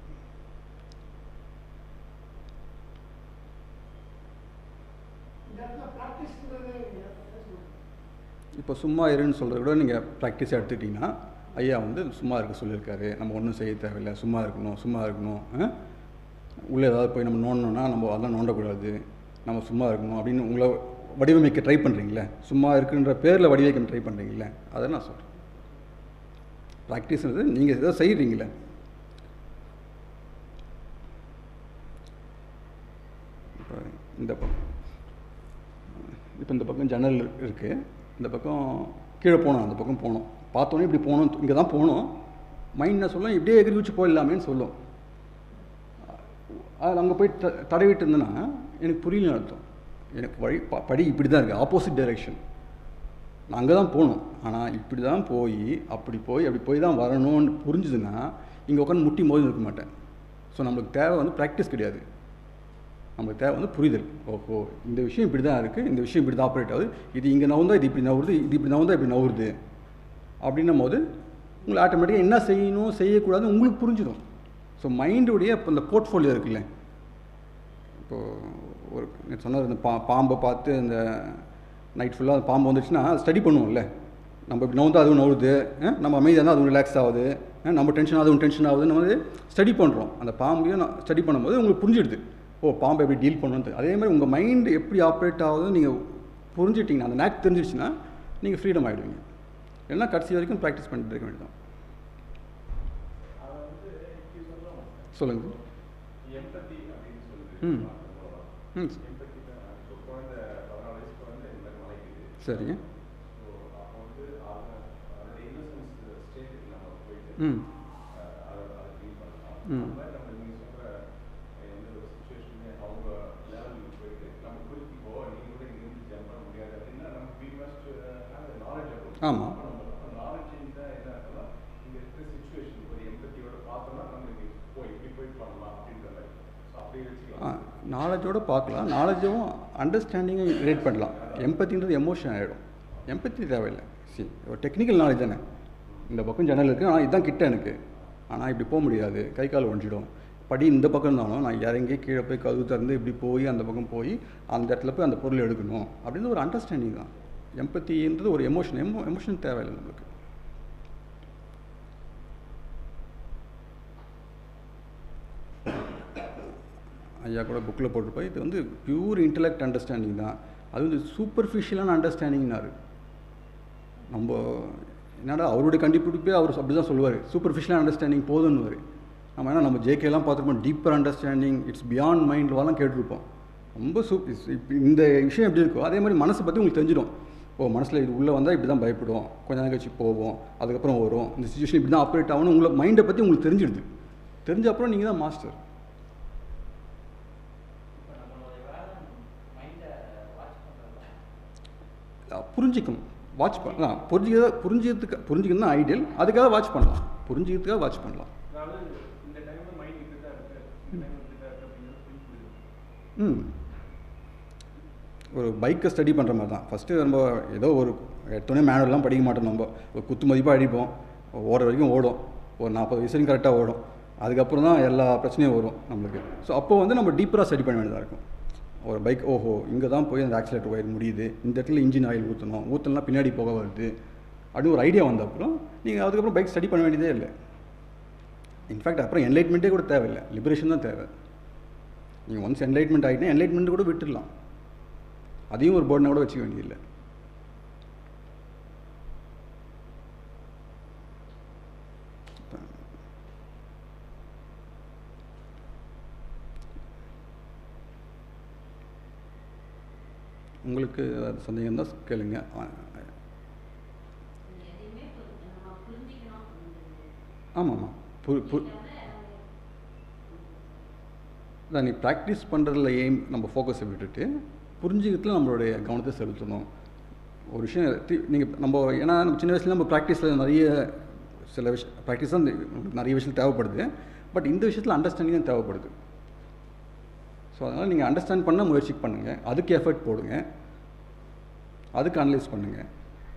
இந்த இடத்துல ப்ராக்டிஸ்ன்றது என்ன சொல்றது? இப்போ சும்மா இருன்னு சொல்கிறத விட நீங்கள் ப்ராக்டிஸாக எடுத்துக்கிட்டிங்கன்னா ஐயா வந்து சும்மா இருக்க சொல்லியிருக்காரு நம்ம ஒன்றும் செய்ய தேவையில்லை சும்மா இருக்கணும் சும்மா இருக்கணும் ஆ? உள்ளே ஏதாவது போய் நம்ம நோண்டணும்னா நம்ம அதெல்லாம் நோண்டக்கூடாது நம்ம சும்மா இருக்கணும் அப்படின்னு உங்களை வடிவமைக்க ட்ரை பண்ணுறீங்களே சும்மா இருக்குன்ற பேரில் வடிவமைக்க ட்ரை பண்ணுறீங்களே அதை நான் சொல்கிறேன் ப்ராக்டிஸ்ன்றது நீங்கள் ஏதோ செய்கிறீங்களே இப்போ இந்த பக்கம் இப்போ இந்த பக்கம் ஜன்னல் இருக்குது இந்த பக்கம் கீழே போனோம் அந்த பக்கம் போனோம் பார்த்தோன்னே இப்படி போகணும் இங்கே தான் போகணும் மைண்ட் என்ன சொல்லும் இப்படியே எகிரி வச்சு போயிடலாமேன்னு சொல்லும் அதில் அங்கே போய் த தடவிட்டு இருந்தேன்னா எனக்கு புரியலன்னு அர்த்தம் எனக்கு வழி ப- படி இப்படி தான் இருக்குது ஆப்போசிட் டைரெக்ஷன் நான் அங்கே தான் போகணும் ஆனால் இப்படி தான் போய் அப்படி போய் அப்படி போய் தான் வரணும்னு புரிஞ்சுதுன்னா இங்கே உட்காந்து முட்டி மோதி இருக்க மாட்டேன் ஸோ நம்மளுக்கு தேவை வந்து ப்ராக்டிஸ் கிடையாது நம்மளுக்கு தேவை வந்து புரிதல் ஓஹோ இந்த விஷயம் இப்படி தான் இருக்குது இந்த விஷயம் இப்படி தான் ஆப்ரேட் ஆகுது இது இங்கே நவுந்தா இது இப்படி நவுறுது இது இப்படி நவுந்தா இப்படி நவுறுது அப்படின்னும் போது உங்களுக்கு ஆட்டோமேட்டிக்காக என்ன செய்யணும் செய்யக்கூடாதுன்னு உங்களுக்கு புரிஞ்சிடும் ஸோ மைண்டுடைய இப்போ இந்த போர்ட்ஃபோலியோ இருக்குல்ல இப்போது ஒரு நேத்து சொன்னார் இந்த பா பாம்பை பார்த்து இந்த நைட் ஃபுல்லாக அந்த பாம்பு வந்துச்சுன்னா ஸ்டடி பண்ணுவோம்ல நம்ம இப்படி நவுந்தா அதுவும் நவுறுது அஹ் நம்ம அமைதியாக இருந்தால் அதுவும் ரிலாக்ஸ் ஆகுது அஹ் நம்ம டென்ஷன் அதுவும் டென்ஷன் ஆகுது நம்ம வந்து ஸ்டடி பண்ணுறோம் அந்த பாம்பையும் நான் ஸ்டடி பண்ணும்போது உங்களுக்கு புரிஞ்சிடுது ஓ பாம்பை எப்படி டீல் பண்ணணும் அதே மாதிரி உங்கள் மைண்டு எப்படி ஆப்ரேட் ஆகுதுன்னு நீங்கள் புரிஞ்சுட்டிங்கன்னா அந்த நேக் தெரிஞ்சிடுச்சுன்னா நீங்கள் ஃப்ரீடம் ஆகிடுவீங்க இல்லைன்னா கடைசி வரைக்கும் ப்ராக்டிஸ் பண்ணிட்டு இருக்க வேண்டியதான் அதை வந்து இப்படி சொல்லுவாங்க சொல்லுங்கள் எம்பத்தி அப்படின்னு சொல்லிட்டு ம். சொல்லுவாங்க. ம் எம்பத்தி தான் இப்போ குழந்தை பதினாலு வயசு குழந்தை இந்த மாதிரி மலைக்குது சரிங்க ஸோ அப்போ வந்து அது அதோட இன்னசென்ஸ் ஸ்டேட்டுக்கு நம்ம போயிட்டு ம் அஹ், அதை அதை ஃபீல் பண்ணலாம் ம். அந்த மாதிரி நம்ம நீங்கள் சொல்கிற எந்த ஒரு சுச்சுவேஷனுமே அவங்க லெவலுக்கு போயிட்டு நம்ம குறித்து போ நீங்கள் கூட இங்கிருந்து ஜம்ப் பண்ண முடியாது அப்படின்னா நம்ம we must have knowledge about ஆமா. நாலேஜ் தான் என்ன இருக்குன்னா இங்கே இருக்கிற சுச்சுவேஷன் ஒரு எம்பத்தியோட பார்த்தோம்னா நம்மளுக்கு போய் இப்படி போய் பண்ணலாம் அப்படின்ற மாதிரி ஸோ அப்படி வச்சுக்கலாம் நாலேஜோட பார்க்கலாம் நாலேஜும் அண்டர்ஸ்டாண்டிங்கும் ரிலேட் பண்ணலாம் எம்பத்தின்றது எமோஷன் ஆகிடும் எம்பத்தி தேவையில்லை சி ஒரு டெக்னிக்கல் நாலேஜ் தானே இந்த பக்கம் ஜன்னல் இருக்குது ஆனால் இதுதான் கிட்ட எனக்கு ஆனால் இப்படி போக முடியாது கை கால் ஒழிஞ்சிடும் படி இந்த பக்கம் இருந்தாலும் நான் இறங்கி கீழே போய் கதவு திறந்து இப்படி போய் அந்த பக்கம் போய் அந்த இடத்துல போய் அந்த பொருள் எடுக்கணும் அப்படின்னு ஒரு அண்டர்ஸ்டாண்டிங் தான் எம்பத்தின்றது ஒரு எமோஷன் எமோ எமோஷன் தேவையில்லை நம்மளுக்கு ஐயா கூட புக்கில் போட்டிருப்போம் இது வந்து பியூர் இன்டலெக்ட் அண்டர்ஸ்டாண்டிங் தான் அது வந்து சூப்பர்ஃபிஷியலான அண்டர்ஸ்டாண்டிங்னாரு நம்ம என்னடா அவருடைய கண்டுபிடிப்பே அவர் அப்படி தான் சொல்லுவார் சூப்பர்ஃபிஷியலான அண்டர்ஸ்டாண்டிங் போதுன்னுவார் நம்ம என்ன நம்ம ஜேகேலாம் பார்த்துருப்போம் டீப்பர் அண்டர்ஸ்டாண்டிங் இட்ஸ் பியாண்ட் மைண்ட்லாம் கேட்டிருப்போம் ரொம்ப சூப் இப்போ இந்த விஷயம் எப்படி இருக்கோ அதே மாதிரி மனசை பற்றி உங்களுக்கு தெரிஞ்சிடும் ஓ மனசில் இது உள்ளே வந்தால் இப்படி தான் பயப்படும் கொஞ்ச நேரம் கழிச்சு போவோம் அதுக்கப்புறம் வரும் இந்த சுச்சுவேஷன் இப்படி தான் ஆப்ரேட் ஆகணும் உங்களை மைண்டை பற்றி உங்களுக்கு தெரிஞ்சிடுது தெரிஞ்ச அப்புறம் நீங்கள் தான் மாஸ்டர் இப்போ நம்மளுடைய வேலை மைண்டை வாட்ச் பண்ணுறது அஹ் புரிஞ்சிக்கணும் வாட்ச் பண்ணலாம் புரிஞ்சுக்க புரிஞ்சுக்கிறதுக்கு புரிஞ்சுக்கணும் தான் ஐடியல் அதுக்காக வாட்ச் பண்ணலாம் புரிஞ்சுக்கிறதுக்காக வாட்ச் பண்ணலாம் அதாவது இந்த டைம்ல மைண்ட் இப்படி தான் இருக்கு இந்த டைம் இப்படி தான் இருக்கு அப்படிங்கிறது புரிஞ்சு ம் ஒரு பைக்கை ஸ்டடி பண்ணுற மாதிரி தான் ஃபஸ்ட்டு நம்ம ஏதோ ஒரு எடுத்தோடனே மேனுவல்லாம் படிக்க மாட்டோம் நம்ம ஒரு குத்து மதிப்பாக அடிப்போம் ஓடுற வரைக்கும் ஓடும் ஒரு நாற்பது வயசு வரைக்கும் கரெக்டாக ஓடும் அதுக்கப்புறம் தான் எல்லா பிரச்சனையும் வரும் நம்மளுக்கு ஸோ அப்போ வந்து நம்ம டீப்பராக ஸ்டடி பண்ண வேண்டியதாக இருக்கும் ஒரு பைக் ஓஹோ இங்கே தான் போய் அந்த ஆக்சிலேட்டர் ஒயர் முடியுது இந்த இடத்துல இன்ஜின் ஆயில் ஊற்றணும் ஊற்றலாம் பின்னாடி போக வருது அப்படின்னு ஒரு ஐடியா வந்த அப்புறம் நீங்கள் அதுக்கப்புறம் பைக் ஸ்டடி பண்ண வேண்டியதே இல்லை இன்ஃபேக்ட் அப்புறம் என்லைட்மெண்ட்டே கூட தேவையில்லை லிபரேஷன் தான் தேவை நீங்கள் ஒன்ஸ் என்லைட்மெண்ட் ஆகிட்டா என்லைட்மெண்ட் கூட விட்டுடலாம் அதையும் ஒரு பேர்டனை கூட வச்சுக்க வேண்டியதில்லை உங்களுக்கு அது சந்தேகம் தான் கேளுங்க ஆ, எதையுமே புரி- நம்ம புரிஞ்சுக்கணும் ஆமாம் ஆமாம் பு பு அதான் நீ ப்ராக்டிஸ் பண்ணுறதுல எய்ம் நம்ம ஃபோக்கஸை விட்டுட்டு புரிஞ்சுக்கிறதுல நம்மளுடைய கவனத்தை செலுத்தணும் ஒரு விஷயம் நீங்கள் நம்ம ஏன்னா நம்ம சின்ன வயசுல நம்ம ப்ராக்டிஸில் நிறைய சில விஷயம் ப்ராக்டிஸ் தான் இந்த- உங்களுக்கு நிறைய விஷயம் தேவைப்படுது பட் இந்த விஷயத்தில் அண்டர்ஸ்டாண்டிங் தான் தேவைப்படுது ஸோ அதனால் நீங்கள் அண்டர்ஸ்டாண்ட் பண்ண முயற்சி பண்ணுங்கள் அதுக்கு எஃபர்ட் போடுங்க அதுக்கு அனலைஸ் பண்ணுங்கள்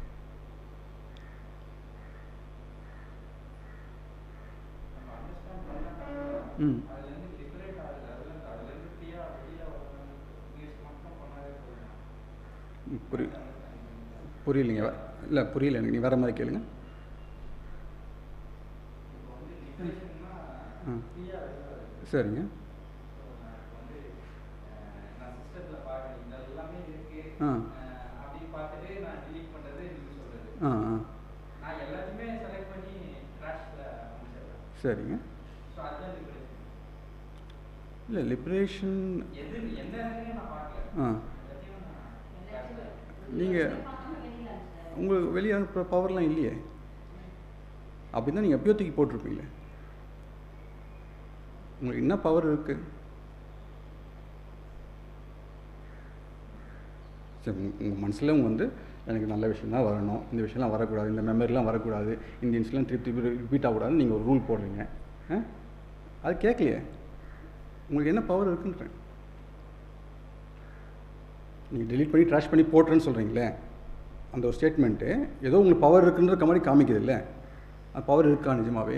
நம்ம அண்டர்ஸ்டாண்ட் பண்ணா ம் அதுலேருந்து லிபரேட் ஆகுது அதுலேருந்து அதுலேருந்து ஃப்ரீயாக வெளியே வரணும் முயற்சி மட்டும் பண்ணாலே போதும் புரி புரியலைங்க இல்லை புரியல எனக்கு நீ வேறு மாதிரி கேளுங்க இப்போ வந்து லிபரேஷன்னா ஆ ஃப்ரீயாக வெளியே வருது சரிங்க ஆ. அஹ், அப்படின்னு பார்த்துட்டு நான் delete பண்றது நீங்க சொல்றது ஆ ஆ நான் எல்லாத்தையுமே செலக்ட் பண்ணி ட்ராஷ்ல அமைச்சிடுறேன் சரிங்க ஸோ அதுதான் liberation. இல்லை லிபரேஷன் எது எந்த இடத்துலையும் நான் பார்க்கல ஆ எல்லாத்தையும் நான் trash ல நீங்கள் உங்களுக்கு வெளியே அனுப்புகிற பவர்லாம் இல்லையே அப்படி தான் நீங்கள் எப்பயோ தூக்கி போட்டிருப்பீங்களே உங்களுக்கு என்ன பவர் இருக்குது சரி உங்கள் மனசில் உங்க வந்து எனக்கு நல்ல விஷயம் தான் வரணும் இந்த விஷயம்லாம் வரக்கூடாது இந்த மெமரிலாம் வரக்கூடாது இந்த இன்சிடென்ட் திருப்பி திருப்பி ரிப்பீட் ஆகக்கூடாதுன்னு நீங்கள் ஒரு ரூல் போடுறீங்க ஆ அது கேட்கலையே உங்களுக்கு என்ன பவர் இருக்குன்றேன் நீங்கள் delete பண்ணி ட்ராஷ் பண்ணி போட்டுறேன்னு சொல்கிறீங்களே அந்த ஒரு ஸ்டேட்மெண்ட்டு ஏதோ உங்களுக்கு பவர் இருக்குன்ற மாதிரி காமிக்குது இல்லை அது பவர் இருக்கா நிஜமாவே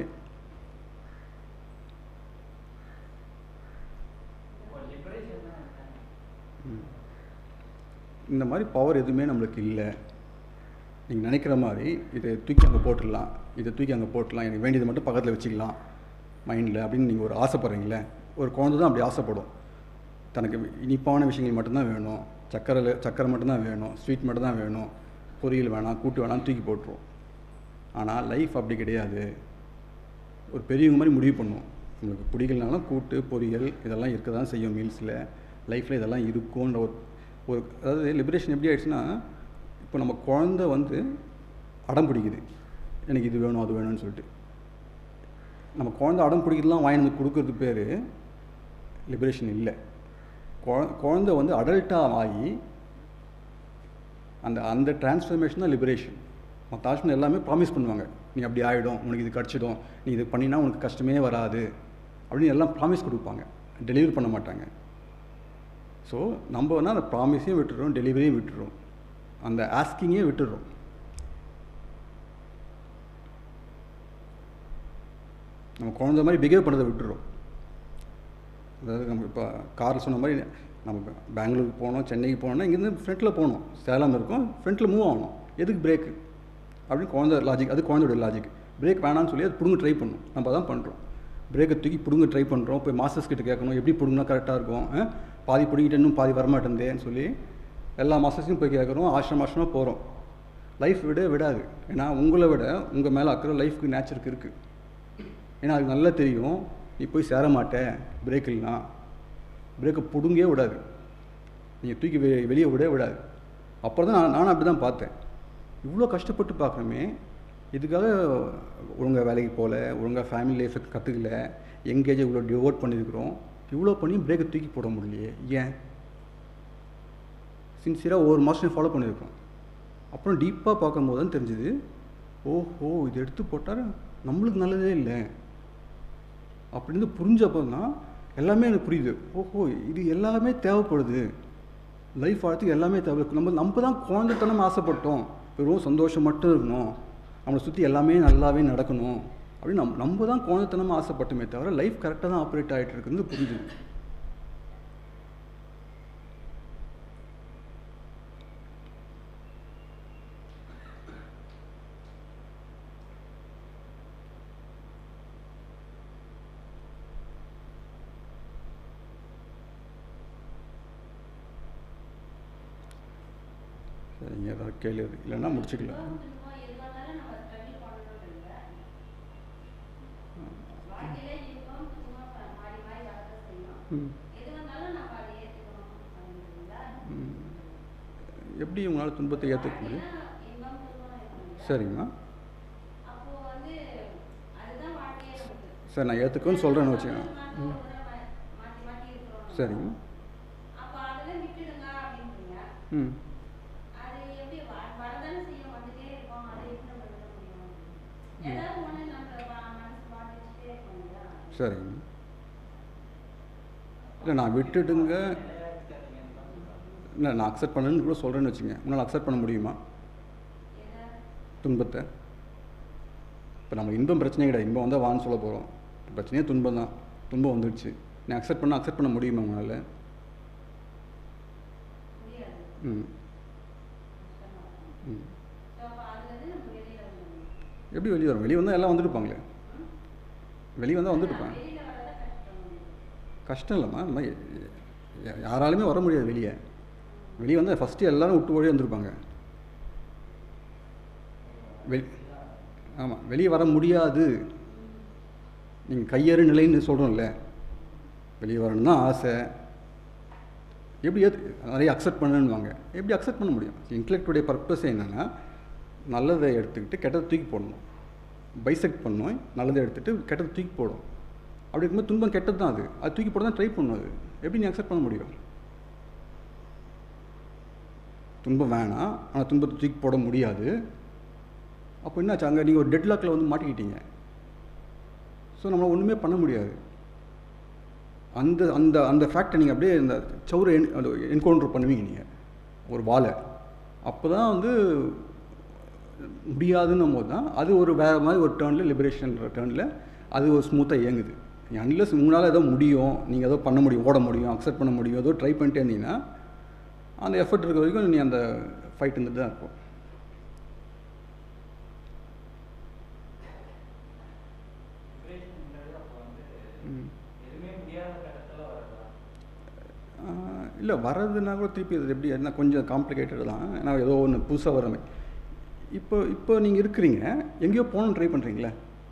ஒரு liberation தான் இருக்கேன். ம். இந்த மாதிரி பவர் எதுவுமே நம்மளுக்கு இல்லை நீங்கள் நினைக்கிற மாதிரி இதை தூக்கி அங்கே போட்டுடலாம் இதை தூக்கி அங்கே போட்டுடலாம் எனக்கு வேண்டியதை மட்டும் பக்கத்தில் வச்சுக்கலாம் மைண்டில் அப்படின்னு நீங்கள் ஒரு ஆசைப்படுறீங்களே ஒரு குழந்தை தான் அப்படி ஆசைப்படும் தனக்கு இனிப்பான விஷயங்கள் மட்டும்தான் வேணும் சக்கரை சக்கரை மட்டும்தான் வேணும் ஸ்வீட் மட்டும்தான் வேணும் பொரியல் வேணாம் கூட்டு வேணாம் தூக்கி போட்டுரும் ஆனால் லைஃப் அப்படி கிடையாது ஒரு பெரியவங்க மாதிரி முடிவு பண்ணுவோம் உங்களுக்கு பிடிக்கலனாலும் கூட்டு பொரியல் இதெல்லாம் இருக்க தான் செய்யும் மீல்ஸில் லைஃப்பில் இதெல்லாம் இருக்கும்ன்ற ஒரு ஒரு அதாவது லிபரேஷன் எப்படி ஆயிடுச்சுன்னா இப்போ நம்ம குழந்த வந்து அடம் பிடிக்குது எனக்கு இது வேணும் அது வேணும்னு சொல்லிட்டு நம்ம குழந்த அடம் பிடிக்கிறதுலாம் வாங்கி வந்து கொடுக்கறது பேர் லிபரேஷன் இல்லை குழ- குழந்த வந்து அடல்ட்டாக ஆகி அந்த அந்த டிரான்ஸ்ஃபர்மேஷன் தான் லிபரேஷன் மற்ற ஆஷ்மன் எல்லாமே ப்ராமிஸ் பண்ணுவாங்க நீ அப்படி ஆகிடும் உனக்கு இது கிடச்சிடும் நீ இது பண்ணினா உனக்கு கஷ்டமே வராது அப்படின்னு எல்லாம் ப்ராமிஸ் கொடுப்பாங்க டெலிவரி பண்ண மாட்டாங்க ஸோ நம்ம வேணால் அந்த ப்ராமிஸையும் விட்டுடுறோம் டெலிவரியும் விட்டுடுறோம் அந்த ஆஸ்கிங்கே விட்டுடுறோம் நம்ம குழந்த மாதிரி பிஹேவ் பண்ணுறதை விட்டுடுறோம் அதாவது நம்ம இப்போ காரில் சொன்ன மாதிரி நம்ம பெங்களூருக்கு போகணும் சென்னைக்கு போகணும்னா இங்கேருந்து ஃப்ரண்ட்டில் போகணும் சேலம் இருக்கும் ஃப்ரண்ட்டில் மூவ் ஆகணும் எதுக்கு பிரேக்கு அப்படின்னு குழந்த லாஜிக் அது குழந்தையோட லாஜிக் பிரேக் வேணாம்னு சொல்லி அது பிடுங்க ட்ரை பண்ணும் நம்ம தான் பண்ணுறோம் பிரேக்கை தூக்கி பிடுங்க ட்ரை பண்ணுறோம் போய் மாஸ்டர்ஸ் கிட்ட கேட்கணும் எப்படி பிடுங்கினா கரெக்டாக இருக்கும் ஆ? பாதி பிடிங்கிட்டு இன்னும் பாதி வரமாட்டேந்தேன்னு சொல்லி எல்லா மாஸ்டர்ஸையும் போய் கேட்குறோம் ஆசிரம் ஆசிரமாக போகிறோம் லைஃப் விட விடாது ஏன்னா உங்களை விட உங்கள் மேலே அக்கறை லைஃப்க்கு நேச்சருக்கு இருக்குது ஏன்னா அது நல்லா தெரியும் நீ போய் சேர மாட்ட பிரேக் இல்லைனா பிரேக்கை பிடுங்கே விடாது நீங்கள் தூக்கி வெ வெளியே விட விடாது அப்புறம் தான் நான் நானும் அப்படி தான் பார்த்தேன் இவ்வளோ கஷ்டப்பட்டு பார்க்குறோமே இதுக்காக ஒழுங்காக வேலைக்கு போகல ஒழுங்காக ஃபேமிலி லைஃப்பை கற்றுக்கல எங்கேஜ் இவ்வளோ டிவோட் பண்ணியிருக்கிறோம் இவ்வளோ பண்ணி பிரேக்கை தூக்கி போட முடியலையே ஏன் சின்சியராக ஒவ்வொரு மாதம் ஃபாலோ பண்ணியிருக்கோம் அப்புறம் டீப்பாக பார்க்கும்போது தான் தெரிஞ்சுது ஓஹோ இது எடுத்து போட்டால் நம்மளுக்கு நல்லதே இல்லை அப்படின்னு புரிஞ்சப்போ தான் எல்லாமே எனக்கு புரியுது ஓஹோ இது எல்லாமே தேவைப்படுது லைஃப் வாழ்த்துக்கு எல்லாமே தேவை நம்ம நம்ம தான் குழந்தைத்தனம் ஆசைப்பட்டோம் வெறும் சந்தோஷம் மட்டும் இருக்கணும் நம்மளை சுற்றி எல்லாமே நல்லாவே நடக்கணும் அப்படின்னு நம் நம்ம தான் குழந்தைத்தனமாக ஆசைப்பட்டோமே தவிர லைஃப் கரெக்டாக தான் ஆப்ரேட் ஆகிட்டு இருக்குன்னு புரிஞ்சுது சரிங்க ஏதாவது கேள்வி இருக்கு. இல்லைன்னா முடிச்சுக்கலாம் ம் ம். எப்படி உங்களால் துன்பத்தை ஏற்றுக்க முடியும் சரிங்கம்மா சரி நான் ஏற்றுக்குன்னு சொல்கிறேன்னு வச்சுக்கோங்க ம் சரிங்க அப்ப அதெல்லாம் விட்டுடுங்க அப்படின்றீங்க ம் அது எப்படி வ- வரதானே செய்யும் வந்துட்டே இருக்கும் அதை எப்படி நம்ம விட முடியும் ஏதாவது ஒண்ணு நம்ம வ- மனசு பாதிச்சுட்டே இருக்கும் இல்லையா சரிங்க இல்லை நான் விட்டுடுங்க இல்லை நான் அக்செப்ட் பண்ணுன்னு கூட சொல்கிறேன்னு வச்சுங்க உன்னால் அக்செப்ட் பண்ண முடியுமா எதை துன்பத்தை இப்போ நம்ம இன்பம் பிரச்சனையே கிடையாது இன்பம் வந்தால் வான்னு சொல்ல போகிறோம் பிரச்சனையே துன்பம் தான் துன்பம் வந்துடுச்சு நீ அக்செப்ட் பண்ண அக்செப்ட் பண்ண முடியுமா உங்களால் முடியாது ம் கஷ்டமா இருக்கும் ம் ஸோ அப்போ அதுலேருந்து நம்ம வெளியில வரணும் எப்படி வெளியே வரும் வெளியே வந்தால் எல்லாம் வந்துருப்பாங்களே வெளியே வந்தால் வந்துட்டுப்பாங்க வெளியில வரதான் கஷ்டம் கஷ்டம் இல்லைம்மா இந்த மாதிரி யா- யாராலுமே வர முடியாது வெளியே வெளியே வந்து ஃபஸ்ட்டு எல்லாரும் விட்டு ஓடி வந்திருப்பாங்க வெளி ஆமாம் வெளியே வர முடியாது நீங்கள் கையேறு நிலைன்னு சொல்கிறோம்ல வெளியே வரணும் தான் ஆசை எப்படி ஏத்து நிறைய அக்செப்ட் பண்ணுவாங்க எப்படி அக்செப்ட் பண்ண முடியும் இன்டலெக்டுடைய பர்பஸ் என்னென்னா நல்லதை எடுத்துக்கிட்டு கெட்டதை தூக்கி போடணும் பைசெக்ட் பண்ணணும் நல்லதை எடுத்துகிட்டு கெட்டதை தூக்கி போடும் அப்படி இருக்கும்போது துன்பம் கெட்டது தான் அது அது தூக்கி போட தான் ட்ரை பண்ணும் அது எப்படி நீ அக்செப்ட் பண்ண முடியும் துன்பம் வேணாம் ஆனால் துன்பத்தை தூக்கி போட முடியாது அப்போ என்னாச்சு அங்கே நீங்கள் ஒரு டெட்லாக்கில் வந்து மாட்டிக்கிட்டீங்க ஸோ நம்மளால் ஒன்றுமே பண்ண முடியாது அந்த அந்த அந்த ஃபேக்டை நீங்கள் அப்படியே இந்த சவுரை என் என்கவுண்டர் பண்ணுவீங்க நீங்கள் ஒரு வாழை அப்போ தான் வந்து முடியாதுன்னும் போது தான் அது ஒரு வேறு மாதிரி ஒரு டேர்னில் லிபரேஷன்ற டேர்னில் அது ஒரு ஸ்மூத்தாக இயங்குது அன்லஸ் உங்களால் ஏதோ முடியும் நீங்கள் ஏதோ பண்ண முடியும் ஓட முடியும் அக்செப்ட் பண்ண முடியும் ஏதோ ட்ரை பண்ணிட்டே இருந்தீங்கன்னா அந்த எஃபர்ட் இருக்க வரைக்கும் நீ அந்த ஃபைட் இருந்துட்டு தான் இருக்கும் டிப்ரெஷன்ன்றது அப்போ வந்து ம். எதுவுமே முடியாத கட்டத்தில் வரலாம் இல்லை வர்றதுனா கூட திருப்பி அது எப்படி என்ன கொஞ்சம் காம்ப்ளிகேட்டட் தான் ஏன்னா ஏதோ ஒன்று புதுசாக வர மாதிரி இப்போ இப்போ நீங்கள் இருக்கிறீங்க எங்கேயோ போகணும்னு ட்ரை பண்ணுறீங்களே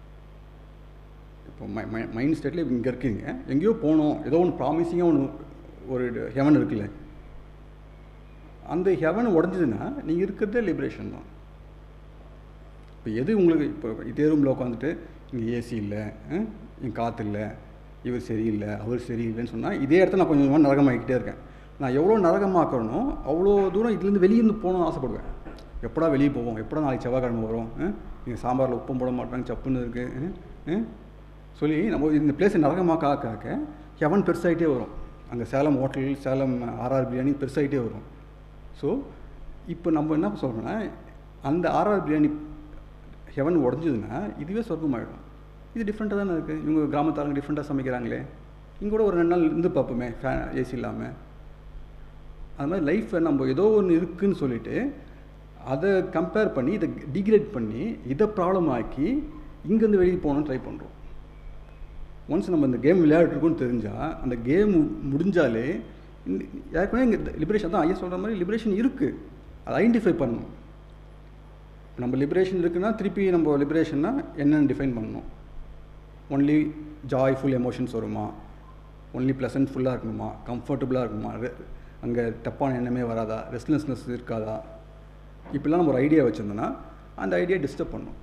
இப்போ மை மை மைண்ட் ஸ்டேட்டில் இங்கே இருக்கீங்க எங்கேயோ போகணும் ஏதோ ஒன்று ப்ராமிசிங்காக ஒன்று ஒரு ஹெவன் இருக்குல்ல அந்த ஹெவன் உடஞ்சதுன்னா நீங்கள் இருக்கிறதே லிபரேஷன் தான் இப்போ எது உங்களுக்கு இப்போ இதே ரூமில் உட்காந்துட்டு இங்கே ஏசி இல்லை இங்கே காற்று இல்லை இவர் சரியில்லை அவர் சரியில்லைன்னு சொன்னால் இதே இடத்துல நான் கொஞ்சம் கொஞ்சமாக நரகமாகிக்கிட்டே இருக்கேன் நான் எவ்வளோ நரகமாக்கணும் அவ்வளோ தூரம் இதுலேருந்து வெளியேருந்து போகணும்னு ஆசைப்படுவேன் எப்படா வெளியே போவோம் எப்படா நாளைக்கு செவ்வாய்க்கிழமை வரும் நீங்கள் சாம்பாரில் உப்பும் போட மாட்டாங்க சப்புன்னு இருக்குது சொல்லி நம்ம இந்த பிளேஸை நரகமாக்க ஆக்க ஆக்க ஹெவன் பெருசாகிட்டே வரும் அங்கே சேலம் ஹோட்டல் சேலம் ஆர்ஆர் பிரியாணி பெருசாகிட்டே வரும் ஸோ இப்போ நம்ம என்ன சொல்கிறோன்னா அந்த ஆர்ஆர் பிரியாணி ஹெவன் உடஞ்சதுன்னா இதுவே சொர்க்கமாயிடும் இது டிஃப்ரெண்ட்டாக தானே இருக்குது இவங்க கிராமத்தாளுங்க டிஃப்ரெண்ட்டாக சமைக்கிறாங்களே இங்கே கூட ஒரு ரெண்டு நாள் இருந்து பார்ப்போமே ஃபேன் ஏசி இல்லாமல் அது மாதிரி லைஃப்பில் நம்ம ஏதோ ஒன்று இருக்குன்னு சொல்லிட்டு அதை கம்பேர் பண்ணி இதை டிகிரேட் பண்ணி இதை ப்ராப்ளம் ஆக்கி இங்கேருந்து வெளியே போகணும்னு ட்ரை பண்ணுறோம் ஒன்ஸ் நம்ம இந்த கேம் விளையாடுறோம்னு தெரிஞ்சால் அந்த கேம் முடிஞ்சாலே இந்த- ஏற்கனவே இங்கே லிபரேஷன் தான் ஐயா சொல்கிற மாதிரி லிபரேஷன் இருக்குது அதை ஐடென்டிஃபை பண்ணணும் இப்ப நம்ம லிபரேஷன் இருக்குன்னா திருப்பி நம்ம லிபரேஷன்னா என்னென்னு டிஃபைன் பண்ணணும் ஒன்லி ஜாய்ஃபுல் எமோஷன்ஸ் வருமா ஒன்லி ப்ளசன்ட்ஃபுல்லாக இருக்கணுமா கம்ஃபர்டபுளாக இருக்குமா அங்கே தப்பான எண்ணமே வராதா ரெஸ்ட்லெஸ்னஸ் இருக்காதா இப்படிலாம் நம்ம ஒரு ஐடியா வச்சுருந்தோன்னா அந்த ஐடியா டிஸ்டர்ப் பண்ணும்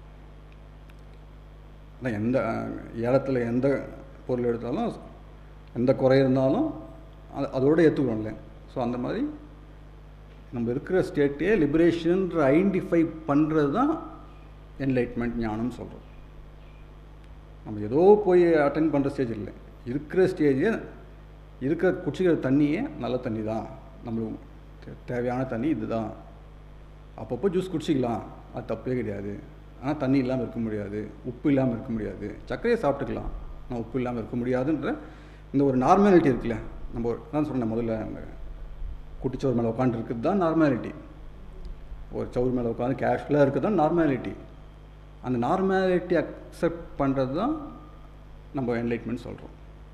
அதான் எந்த அஹ், இடத்துல எந்த பொருள் எடுத்தாலும் எந்த குறை இருந்தாலும் அது அதோட ஏற்றுக்கிறோம்ல ஸோ அந்த மாதிரி நம்ம இருக்கிற ஸ்டேட்டே லிபரேஷன்ற ஐடென்டிஃபை பண்ணுறது தான் என்லைட்மெண்ட் ஞானம்னு சொல்கிறோம் நம்ம ஏதோ போய் அட்டன் பண்ணுற ஸ்டேஜ் இல்லை இருக்கிற ஸ்டேஜே இருக்கிற குடிச்சிக்கிற தண்ணியே நல்ல தண்ணி தான் நம்மளுக்கு தே- தேவையான தண்ணி இதுதான் அப்பப்போ ஜூஸ் குடிச்சிக்கலாம் அது தப்பே கிடையாது ஆனால் தண்ணி இல்லாமல் இருக்க முடியாது உப்பு இல்லாமல் இருக்க முடியாது சர்க்கரையை சாப்பிட்டுக்கலாம் ஆனால் உப்பு இல்லாமல் இருக்க முடியாதுன்ற இந்த ஒரு நார்மாலிட்டி இருக்குல்ல நம்ம ஒரு- அதான் சொன்னேன் முதல்ல அந்த குட்டிச்சோறு மேலே உட்காந்துருக்குது தான் நார்மாலிட்டி ஒரு சவுறு மேலே உட்காந்து கேஷுவலாக இருக்குது தான் நார்மாலிட்டி அந்த நார்மாலிட்டி அக்செப்ட் பண்ணுறது தான் நம்ம என்லைட்மெண்ட் சொல்கிறோம்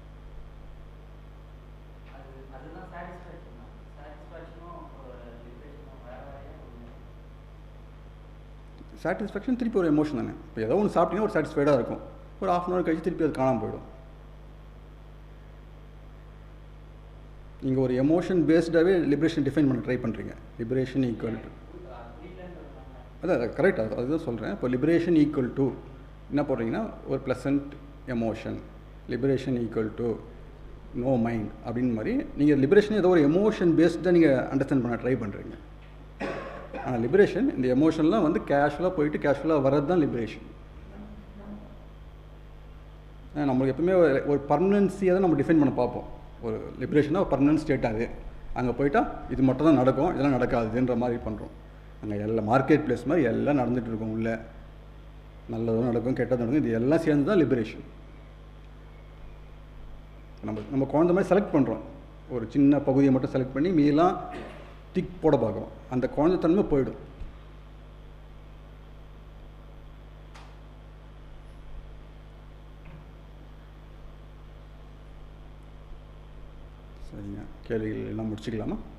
அது அதுதான் சாட்டிஸ்ஃபேக்ஷன் தான் சாட்டிஸ்ஃபேக்ஷனும் டிப்ரெஷனும் வேற வேறையாக ஒன்று சாட்டிஸ்ஃபேக்ஷன் திருப்பி ஒரு எமோஷன் தானே இப்போ ஏதோ ஒன்று சாப்பிட்டீங்கன்னா ஒரு சாட்டிஸ்ஃபைடாக இருக்கும் ஒரு ஆஃப் அன் ஹவர் கழிச்சு திருப்பி அது காணாமல் போயிடும் நீங்கள் ஒரு எமோஷன் பேஸ்டாகவே லிபரேஷன் டிஃபைன் பண்ண ட்ரை பண்ணுறீங்க லிபரேஷன் ஈக்குவல் டு அதான் அது கரெக்ட் அது அதுதான் சொல்கிறேன் இப்போ லிபரேஷன் ஈக்குவல் டு என்ன போடுறீங்கன்னா ஒரு pleasant emotion liberation equal to no mind அப்படின்னு மாதிரி நீங்கள் லிபரேஷன் ஏதோ ஒரு எமோஷன் பேஸ்டாக நீங்கள் அண்டர்ஸ்டாண்ட் பண்ண ட்ரை பண்ணுறீங்க ஆனால் லிபரேஷன் இந்த எமோஷன்லாம் வந்து கேஷுவலாக போயிட்டு கேஷுவலாக வர்றது தான் லிபரேஷன் நம்மளுக்கு எப்பவுமே ஒரு- ஒரு பர்மனன்சியை தான் நம்ம டிஃபைன் பண்ண பார்ப்போம் ஒரு லிபரேஷனாக பர்மனன்ட் ஸ்டேட் அது அங்கே போயிட்டா இது மட்டும் தான் நடக்கும் இதெல்லாம் நடக்காதுன்ற மாதிரி பண்ணுறோம் அங்கே எல்லா மார்க்கெட் பிளேஸ் மாதிரி எல்லாம் நடந்துட்டு இருக்கும் உள்ள நல்லதும் நடக்கும் கெட்டதும் நடக்கும் இது எல்லாம் சேர்ந்து தான் லிபரேஷன் நம்ம நம்ம குழந்த மாதிரி செலக்ட் பண்ணுறோம் ஒரு சின்ன பகுதியை மட்டும் செலக்ட் பண்ணி மீதெல்லாம் டிக் போட பார்க்குறோம் அந்த குழந்தைத்தன்மை போயிடும் சரிங்க கேள்விகள் எல்லாம் முடிச்சுக்கலாமா